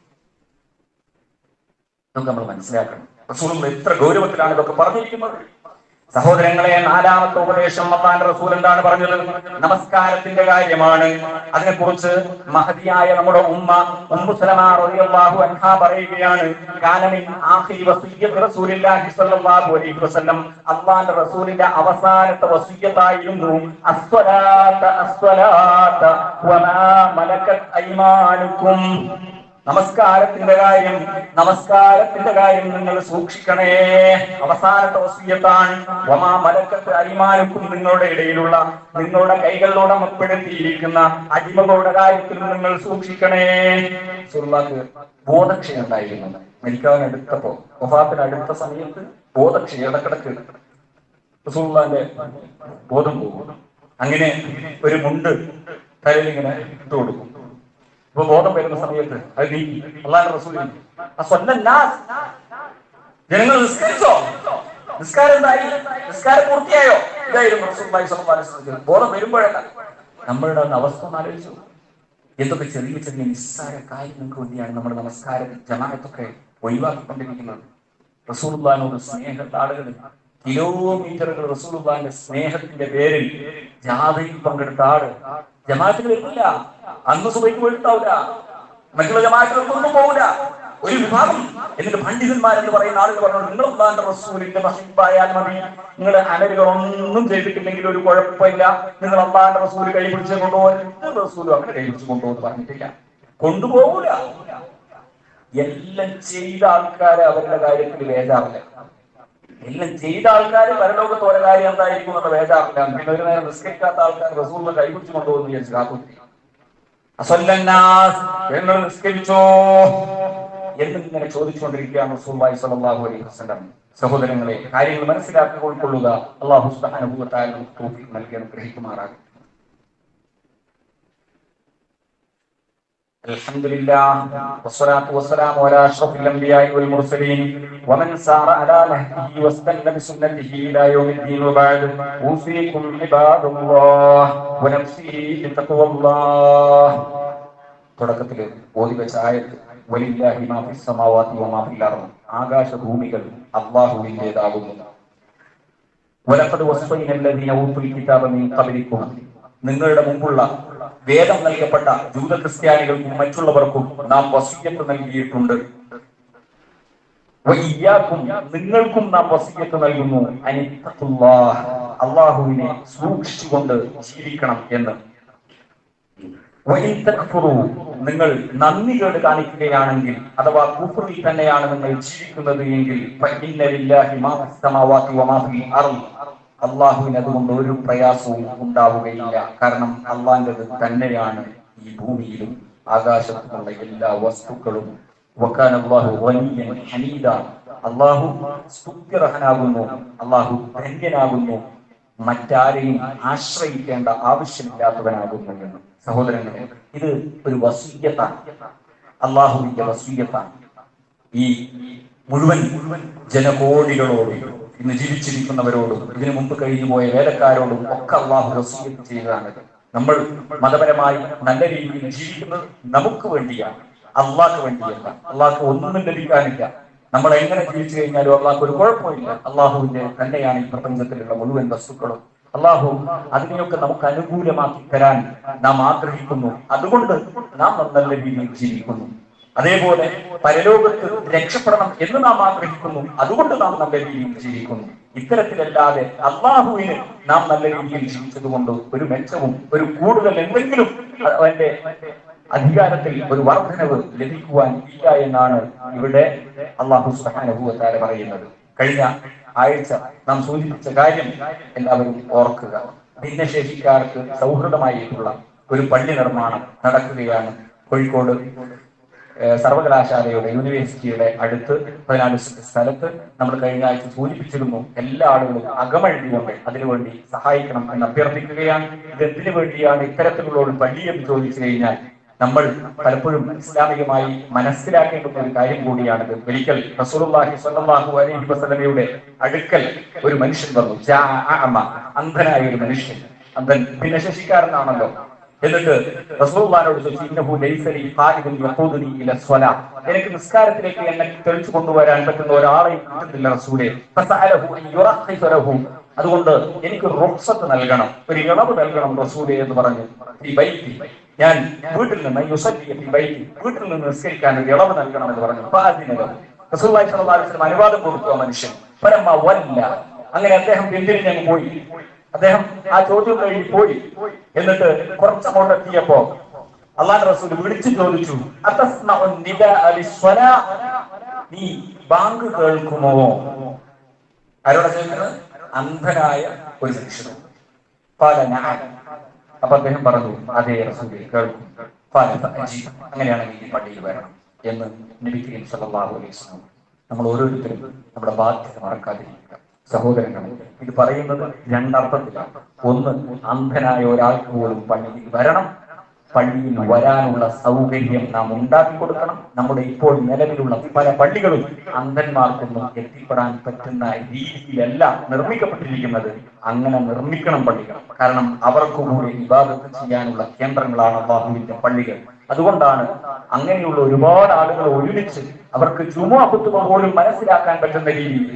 ഇതൊക്കെ നമ്മൾ മനസ്സിലാക്കണം റസൂൽ എത്ര ഗൗരവത്തിലാണ് ഇതൊക്കെ പറഞ്ഞിരിക്കുന്നത് സഹോദരങ്ങളെ നാലാമത്തെ ഉപദേശം അള്ളാന്റെ റസൂൽ എന്താണ് പറഞ്ഞത് നമസ്കാരത്തിന്റെ കാര്യമാണ് അതിനെക്കുറിച്ച് മഹതിയായ നമ്മുടെ ഉമ്മ ഉമ്മു സലമ റളിയല്ലാഹു അൻഹ പറയുകയാണ് കാനമിൻ ആഖിരി വസിയ്യത്ത് റസൂലില്ലാഹി സ്വല്ലല്ലാഹു അലൈഹി വസല്ലം അള്ളാന്റെ റസൂലിന്റെ അവസാനത്തെ വസിയ്യത്തായിരുന്നു അസ്വലാത്ത അസ്വലാത്ത വമാ മലക്കത് ഐമാനുക്കും നമസ്കാരത്തിന്റെ കാര്യം നമസ്കാരത്തിന്റെ കാര്യം നിങ്ങൾ സൂക്ഷിക്കണേ അവസാനത്തെ വസീയത്താണ് വമാ മലക്കത്ത് അരിമാനക്കും നിങ്ങളുടെ ഇടയിലുള്ള നിങ്ങളുടെ കൈകളിലൂടെ ഉൾപ്പെടുത്തിയിരിക്കുന്ന അടിമകളുടെ കാര്യത്തിൽ നിങ്ങൾ സൂക്ഷിക്കണേ സുറുള്ളാക്ക് ബോധക്ഷയം ഉണ്ടായിരുന്നു മരിക്കാൻ അടുത്തപ്പോ വഫാത്തിന് അടുത്ത സമയത്ത് ബോധക്ഷയം ഇടക്കിടക്ക് റസൂലുള്ളാന്റെ ബോധം പോകും അങ്ങനെ ഒരു മുണ്ട് തലയിൽ ഇങ്ങനെ ഇട്ട് കൊടുക്കും ഇപ്പൊ ബോധം വരുന്ന സമയത്ത് അത് നീക്കി അള്ളാഹ് റസൂൽ ജനങ്ങൾ നിസ്കരിച്ചോ നിസ്കാരം എന്തായി നിസ്കാരം പൂർത്തിയായോ ഇതായിരുന്നു റസൂലുള്ളാഹി സ്വല്ലല്ലാഹു അലൈഹി വസല്ലം ബോധം വരുമ്പോഴല്ല നമ്മളുടെ ഒന്ന് അവസ്ഥ ഒന്ന് ആലോചിച്ചു എന്തൊക്കെ ചെറിയ ചെറിയ നിസ്സാര കാര്യങ്ങൾക്ക് വേണ്ടിയാണ് നമ്മുടെ നമസ്കാരം ജമാഅത്തൊക്കെ ഒഴിവാക്കിക്കൊണ്ടിരിക്കുന്നത് റസൂലുള്ളാഹിനോട് സ്നേഹത്തെ ആളുകൾ കിലോമീറ്ററുകൾ റസൂലുള്ളാഹിന്റെ സ്നേഹത്തിന്റെ പേരിൽ ജാഥയിൽ പങ്കെടുത്ത ആള് ജമാഅത്തിൽ വരില്ല അന്ന് സുബൈക്ക് പോയിട്ടുണ്ടാവില്ല മറ്റുള്ള ജമാഅത്തുകൾക്കൊന്നും പോകില്ല ഒരു വിഭാഗം എന്നിട്ട് പണ്ഡിതന്മാരെന്ന് പറയുന്ന ആളുകൾ പറഞ്ഞു നിങ്ങൾ അള്ളാന്റെ റസൂലിന്റെ മഹിബായാൽ മതി നിങ്ങൾ അമലുകളൊന്നും ചെയ്തിട്ടില്ലെങ്കിൽ ഒരു കുഴപ്പമില്ല നിങ്ങൾ അള്ളാന്റെ റസൂൽ കൈ പിടിച്ച് കൊണ്ടുപോകും റസൂലും അങ്ങനെ കൈ പിടിച്ച് കൊണ്ടുപോകുന്നു പറഞ്ഞിട്ടില്ല കൊണ്ടുപോകൂല എല്ലാം ചെയ്ത ആൾക്കാര് അവരുടെ കാര്യത്തിൽ വേജാറില്ല എല്ലാം ചെയ്ത ആൾക്കാർ പരലോകത്ത് ഓരോ കാര്യം എന്തായിരിക്കും എന്നുള്ള വേജാറില്ല പിന്നെ ഒരു നേരം നിസ്കരിക്കാത്ത ആൾക്കാർ റസൂലിനെ കൈപിടിച്ച് കൊണ്ടുപോകുന്നു വിചാരിച്ചു കാക്കുത്തി അസല്ലന്നാസ് നിങ്ങൾ നിസ്കരിച്ചോ എന്നിങ്ങനെ ചോദിച്ചുകൊണ്ടിരിക്കുകയാണ് റസൂലുള്ളാഹി സ്വല്ലല്ലാഹു അലൈഹി വസല്ലം സഹോദരങ്ങളെ കാര്യങ്ങൾ മനസ്സിലാക്കി ഉൾക്കൊള്ളുക അള്ളാഹു സുബ്ഹാനഹു വ തആല നമുക്ക് തൗഫീഖ് നൽകി അനുഗ്രഹിക്കുമാറാകട്ടെ الحمد لله والصلاة والسلام على أشرف الأنبياء والمرسلين ومن سار على نهجه واستنى بسنته إلى يوم الدين وبعد أوصيكم عباد الله ونفسي بتقوى الله തുടക്കത്തിൽ ഓതി വെച്ച ആയത്ത് വലില്ലാഹി മാ ഫിസ് സമാവാതി വമാ ഫിൽ അർദ് ആകാശ ഭൂമികൾ അല്ലാഹുവിന്റേതാകുന്നു വലഖദ് വസ്സൈന അല്ലദീന ഊതുൽ കിതാബ മിൻ ഖബ്ലിക്കും നിങ്ങളുടെ മുമ്പുള്ള വേദം നൽകപ്പെട്ട ജൂത ക്രിസ്ത്യാനികൾക്കും മറ്റുള്ളവർക്കും നാം വസീയത്ത് നൽകിയിട്ടുണ്ട് വഇയ്യാക്കും നിങ്ങൾക്കും നാം വസീയത്ത് നൽകുന്നു അനിത്തഖുല്ലാഹ് അല്ലാഹുവിനെ സൂക്ഷിച്ചുകൊണ്ട് ജീവിക്കണം എന്ന് വഇൻ തക്ഫുറു നിങ്ങൾ നന്ദി കേട് കാണിക്കുകയാണെങ്കിൽ അഥവാ കുഫറിൽ തന്നെയാണ് നിങ്ങൾ ജീവിക്കുന്നത് എങ്കിൽ ഫഇന്ന ലില്ലാഹി മാ ഫിസ് സമാവാതി വമാ ഫിൽ അർദ് അള്ളാഹുവിന് അതുകൊണ്ട് ഒരു പ്രയാസവും ഉണ്ടാവുകയില്ല കാരണം അള്ളാഹിൻ്റെത് തന്നെയാണ് ഈ ഭൂമിയിലും ആകാശത്തുമുള്ള എല്ലാ വസ്തുക്കളും വക്കാൻ അള്ളാഹു വലിയൻ ഹമീദ അള്ളാഹു സ്തുത്യർഹനാകുന്നു അള്ളാഹു ധന്യനാകുന്നു മറ്റാരെയും ആശ്രയിക്കേണ്ട ആവശ്യമില്ലാത്തവനാകുന്നു എന്ന് സഹോദരങ്ങളെ ഇത് ഒരു വസീയത്താണ് അള്ളാഹുവിന്റെ വസീയത്താണ് ഈ മുഴുവൻ മുഴുവൻ ജനകോടികളോടും ഇന്ന് ജീവിച്ചിരിക്കുന്നവരോടും ഇതിനു മുമ്പ് കഴിഞ്ഞു പോയ വേലക്കാരോടും ഒക്കെ അള്ളാഹു വസീയത്ത് ചെയ്തതാണിത് നമ്മൾ മതപരമായി നല്ല രീതിയിൽ ജീവിക്കുന്നത് നമുക്ക് വേണ്ടിയാണ് അള്ളാഹ്ക്ക് വേണ്ടിയല്ല അള്ളാഹ്ക്ക് ഒന്നും ലഭിക്കാനില്ല നമ്മൾ എങ്ങനെ ജീവിച്ചു കഴിഞ്ഞാലും അള്ളാഹ്ക്ക് ഒരു കുഴപ്പമില്ല അള്ളാഹുവിന്റെ തന്നെയാണ് ഈ പ്രപഞ്ചത്തിലുള്ള മുഴുവൻ വസ്തുക്കളും അള്ളാഹു അതിനെയൊക്കെ നമുക്ക് അനുകൂലമാക്കി തരാൻ നാം ആഗ്രഹിക്കുന്നു അതുകൊണ്ട് നാം നല്ല രീതിയിൽ ജീവിക്കുന്നു അതേപോലെ പരലോകത്ത് രക്ഷപ്പെടണം എന്ന് നാം ആഗ്രഹിക്കുന്നു അതുകൊണ്ട് നാം നല്ല രീതിയിൽ ജീവിക്കുന്നു ഇത്തരത്തിലല്ലാതെ അള്ളാഹുവിന് നാം നല്ല രീതിയിൽ ജീവിച്ചതുകൊണ്ട് ഒരു മെച്ചവും ഒരു കൂടുതൽ എന്തെങ്കിലും അവന്റെ അധികാരത്തിൽ ഒരു വർധനവ് ലഭിക്കുവാൻ ഇല്ല എന്നാണ് ഇവിടെ അള്ളാഹു സുഹാനുഭവത്താരെ പറയുന്നത് കഴിഞ്ഞ ആഴ്ച നാം സൂചിപ്പിച്ച കാര്യം എല്ലാവരും ഓർക്കുക ഭിന്നശേഷിക്കാർക്ക് സൗഹൃദമായിട്ടുള്ള ഒരു പള്ളി നിർമ്മാണം നടക്കുകയാണ് കോഴിക്കോട് ഏഹ് സർവകലാശാലയുടെ യൂണിവേഴ്സിറ്റിയുടെ അടുത്ത് പതിനാല് സ്ഥലത്ത് നമ്മൾ കഴിഞ്ഞ ആഴ്ച സൂചിപ്പിച്ചിരുന്നു എല്ലാ ആളുകളും അകമഴുതികൊണ്ട് അതിനുവേണ്ടി സഹായിക്കണം എന്ന് അഭ്യർത്ഥിക്കുകയാണ് ഇത് എന്തിനു വേണ്ടിയാണ് ഇത്തരത്തിലുള്ള ഒരു പള്ളി എന്ന് ചോദിച്ചു കഴിഞ്ഞാൽ നമ്മൾ പലപ്പോഴും ഇസ്ലാമികമായി മനസ്സിലാക്കേണ്ടുന്ന ഒരു കാര്യം കൂടിയാണിത് ഒരിക്കൽ റസൂലുള്ളാഹി സ്വല്ലല്ലാഹു അലൈഹി വസല്ലമയുടെ അടുക്കൽ ഒരു മനുഷ്യൻ വന്നു ജാഅ അഅമ, അന്ധനായ ഒരു മനുഷ്യൻ അന്ധൻ ഭിന്നശേഷിക്കാരനാണല്ലോ എന്നിട്ട് റസൂലുള്ളാഹിനോട് ചോദിച്ചു ഇന്നഹു ലൈസ ലി ഖായിദുൻ യഖൂദുനി ഇല സ്വലാ എനിക്ക് നിസ്കാരത്തിലേക്ക് എന്നെ തെളിച്ചു കൊണ്ടുവരാൻ പറ്റുന്ന ഒരാളെയും കിട്ടുന്നില്ല റസൂലേ ഫസഅലഹു അൻ യുറഖിസ ലഹു അതുകൊണ്ട് എനിക്ക് റുഖ്സത്ത് നൽകണം ഒരു ഇളവ് നൽകണം റസൂലേ എന്ന് പറഞ്ഞു ഈ ബൈത്തി ഞാൻ വീട്ടിൽ നിന്ന് യുസല്ലി ഫി ബൈത്തി വീട്ടിൽ നിന്ന് നിസ്കരിക്കാൻ ഒരു ഇളവ് നൽകണം എന്ന് പറഞ്ഞു ഫഅദിനഹു റസൂലുള്ളാഹി സ്വല്ലല്ലാഹു അലൈഹി വസല്ലം അനുവാദം കൊടുത്തു ആ മനുഷ്യൻ പരമ വല്ല അങ്ങനെ അദ്ദേഹം പിന്തിരിഞ്ഞങ്ങ് പോയി അദ്ദേഹം ആ ചോദ്യം കഴിഞ്ഞ് പോയി എന്നിട്ട് കുറച്ചങ്ങോട്ട് എത്തിയപ്പോ അള്ളാഹ് റസൂൽ വിളിച്ചു ചോദിച്ചു "അതസ്മഉ നിദാഅ ലിസ്വലാ?" നീ ബാങ്ക് കേൾക്കുമോ ആരോടാ ചോദിക്കുന്നത് അന്ധനായ ഒരു മനുഷ്യനോട് "ഖാല നഅം." അപ്പൊ അദ്ദേഹം പറഞ്ഞു അതേ റസൂലെ കേൾക്കും "ഖാല ഫഅജീബ്." അങ്ങനെയാണെങ്കിൽ ഈ പള്ളിയിൽ വരണം എന്ന് നബി കരീം സല്ലല്ലാഹു അലൈഹി വസല്ലം നമ്മൾ ഓരോരുത്തരും നമ്മുടെ ബാധ്യത മറക്കാതിരിക്കുക സഹോദരങ്ങളെ ഇത് പറയുന്നത് രണ്ടർത്ഥത്തിലാണ് ഒന്ന് അന്ധനായ ഒരാൾക്ക് പോലും പള്ളിയിൽ വരണം പള്ളിയിൽ വരാനുള്ള സൗകര്യം നാം ഉണ്ടാക്കി കൊടുക്കണം നമ്മുടെ ഇപ്പോൾ നിലവിലുള്ള പല പള്ളികളും അന്ധന്മാർക്കൊന്നും എത്തിപ്പെടാൻ പറ്റുന്ന രീതിയിലല്ല നിർമ്മിക്കപ്പെട്ടിരിക്കുന്നത് അങ്ങനെ നിർമ്മിക്കണം പള്ളികൾ കാരണം അവർക്ക് കൂടി വിവാദത്ത് ചെയ്യാനുള്ള കേന്ദ്രങ്ങളാണ് അള്ളാഹുവിന്റെ പള്ളികൾ അതുകൊണ്ടാണ് അങ്ങനെയുള്ള ഒരുപാട് ആളുകൾ ഒരുമിച്ച് അവർക്ക് ജുമുഅ കുത്തുക പോലും മനസ്സിലാക്കാൻ പറ്റുന്ന രീതിയിൽ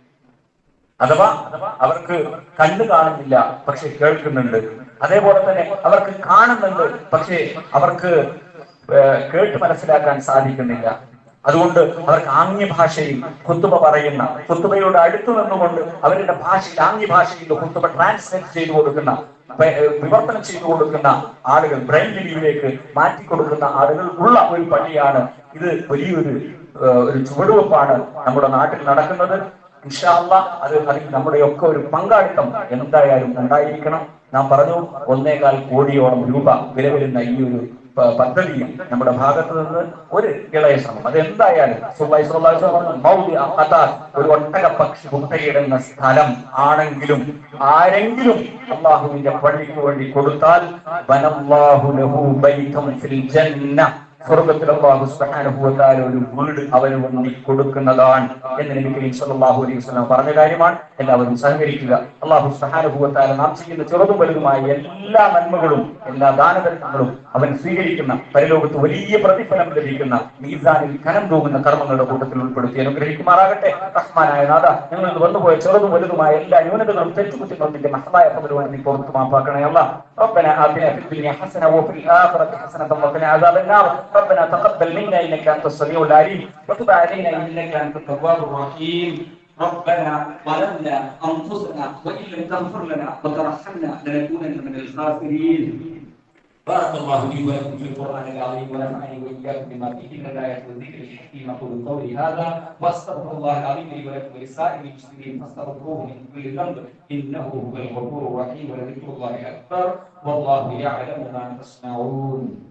അഥവാ അവർക്ക് കണ്ണ് കാണുന്നില്ല പക്ഷെ കേൾക്കുന്നുണ്ട് അതേപോലെ തന്നെ അവർക്ക് കാണുന്നുണ്ട് പക്ഷേ അവർക്ക് ഏഹ്, കേട്ട് മനസ്സിലാക്കാൻ സാധിക്കുന്നില്ല അതുകൊണ്ട് അവർക്ക് ആംഗ്യ ഭാഷയിൽ കുത്തുബ പറയുന്ന കുത്തുബയുടെ അടുത്തു നിന്നുകൊണ്ട് അവരുടെ ഭാഷയിൽ ആംഗ്യ ഭാഷയിൽ കുത്തുബ ട്രാൻസ്ലേറ്റ് ചെയ്തു കൊടുക്കുന്ന പ- ഏഹ്, വിവർത്തനം ചെയ്തു കൊടുക്കുന്ന ആളുകൾ ബ്രെയിൻ ലിപിയിലേക്ക് മാറ്റി കൊടുക്കുന്ന ആളുകൾ ഉള്ള ഒരു പള്ളിയാണ് ഇത് വലിയൊരു ഏഹ്, ഒരു ചുവടുവെപ്പാണ് നമ്മുടെ നാട്ടിൽ നടക്കുന്നത് ഇൻഷാ അല്ലാ അത് അതിൽ നമ്മുടെയൊക്കെ ഒരു പങ്കാളിത്തം എന്തായാലും ഉണ്ടായിരിക്കണം നാം പറഞ്ഞു ഒന്നേകാൽ കോടിയോളം രൂപ വില വരുന്ന ഈ ഒരു പ- പദ്ധതിയും നമ്മുടെ ഭാഗത്ത് നിന്ന് ഒരു ഇളയ ശ്രമം അത് എന്തായാലും സുബ്ഹായി സ്വല്ലല്ലാഹു അലൈഹി വസല്ലം പറഞ്ഞു, മൗലി അഖതാർ, ഒരു ഒട്ടക പക്ഷി മുട്ടയിടുന്ന സ്ഥലം ആണെങ്കിലും ആരെങ്കിലും അള്ളാഹുവിന്റെ പള്ളിക്ക് വേണ്ടി കൊടുത്താൽ വനല്ലാഹു ലഹു ബൈതം ഫിൽ ജന്ന സ്വർഗത്തിൽ അള്ളാഹു സുബ്ഹാനഹു വ തആല ഒരു വീട് അവന് വേണ്ടി കൊടുക്കുന്നതാണ് എന്ന് നബി കരീം സല്ലല്ലാഹു അലൈഹി വസല്ലം പറഞ്ഞ കാര്യമാണ് എല്ലാവരും സഹകരിക്കുക അള്ളാഹു സുബ്ഹാനഹു വ തആല നാം ചെയ്യുന്ന ചെറുതും വലുതുമായ എല്ലാ നന്മകളും എല്ലാ ദാനധർമ്മങ്ങളും അവൻ സ്വീകരിക്കുന്ന പരലോകത്ത് വലിയ പ്രതിഫലം ലഭിക്കുന്ന മീസാനിൽ കനം തൂങ്ങുന്ന കർമ്മങ്ങളുടെ കൂട്ടത്തിൽ ഉൾപ്പെടുത്തി അനുഗ്രഹിക്കുമാറാകട്ടെ റഹ്മാനായ നാഥ ഞങ്ങൾ ഇന്ന് വന്നുപോയ ചെറുതും വലുതുമായ എല്ലാ ന്യൂനതകളും തെറ്റുകുറ്റങ്ങളും നിന്റെ മഹത്തായ പതിലുകൊണ്ട് നീ പുറത്തു മാപ്പാക്കണേ അല്ല ربنا آتنا في الدنيا حسنة وفي الآخرة حسنة وقنا عذاب النار ربنا تقبل منا إنك أنت السميع العليم وتب علينا إنك أنت التواب الرحيم ربنا ظلمنا أنفسنا وإن لم تغفر لنا وترحمنا لنكونن من الخاسرين بارك الله لي ولكم في القرآن العظيم ونفعني وإياكم بما فيه من الآيات والذكر الحكيم أقول قولي هذا وأستغفر الله العظيم لي ولكم ولسائر المسلمين فاستغفروه من كل ذنب إنه هو الغفور الرحيم ولذكر الله أكبر والله يعلم ما تصنعون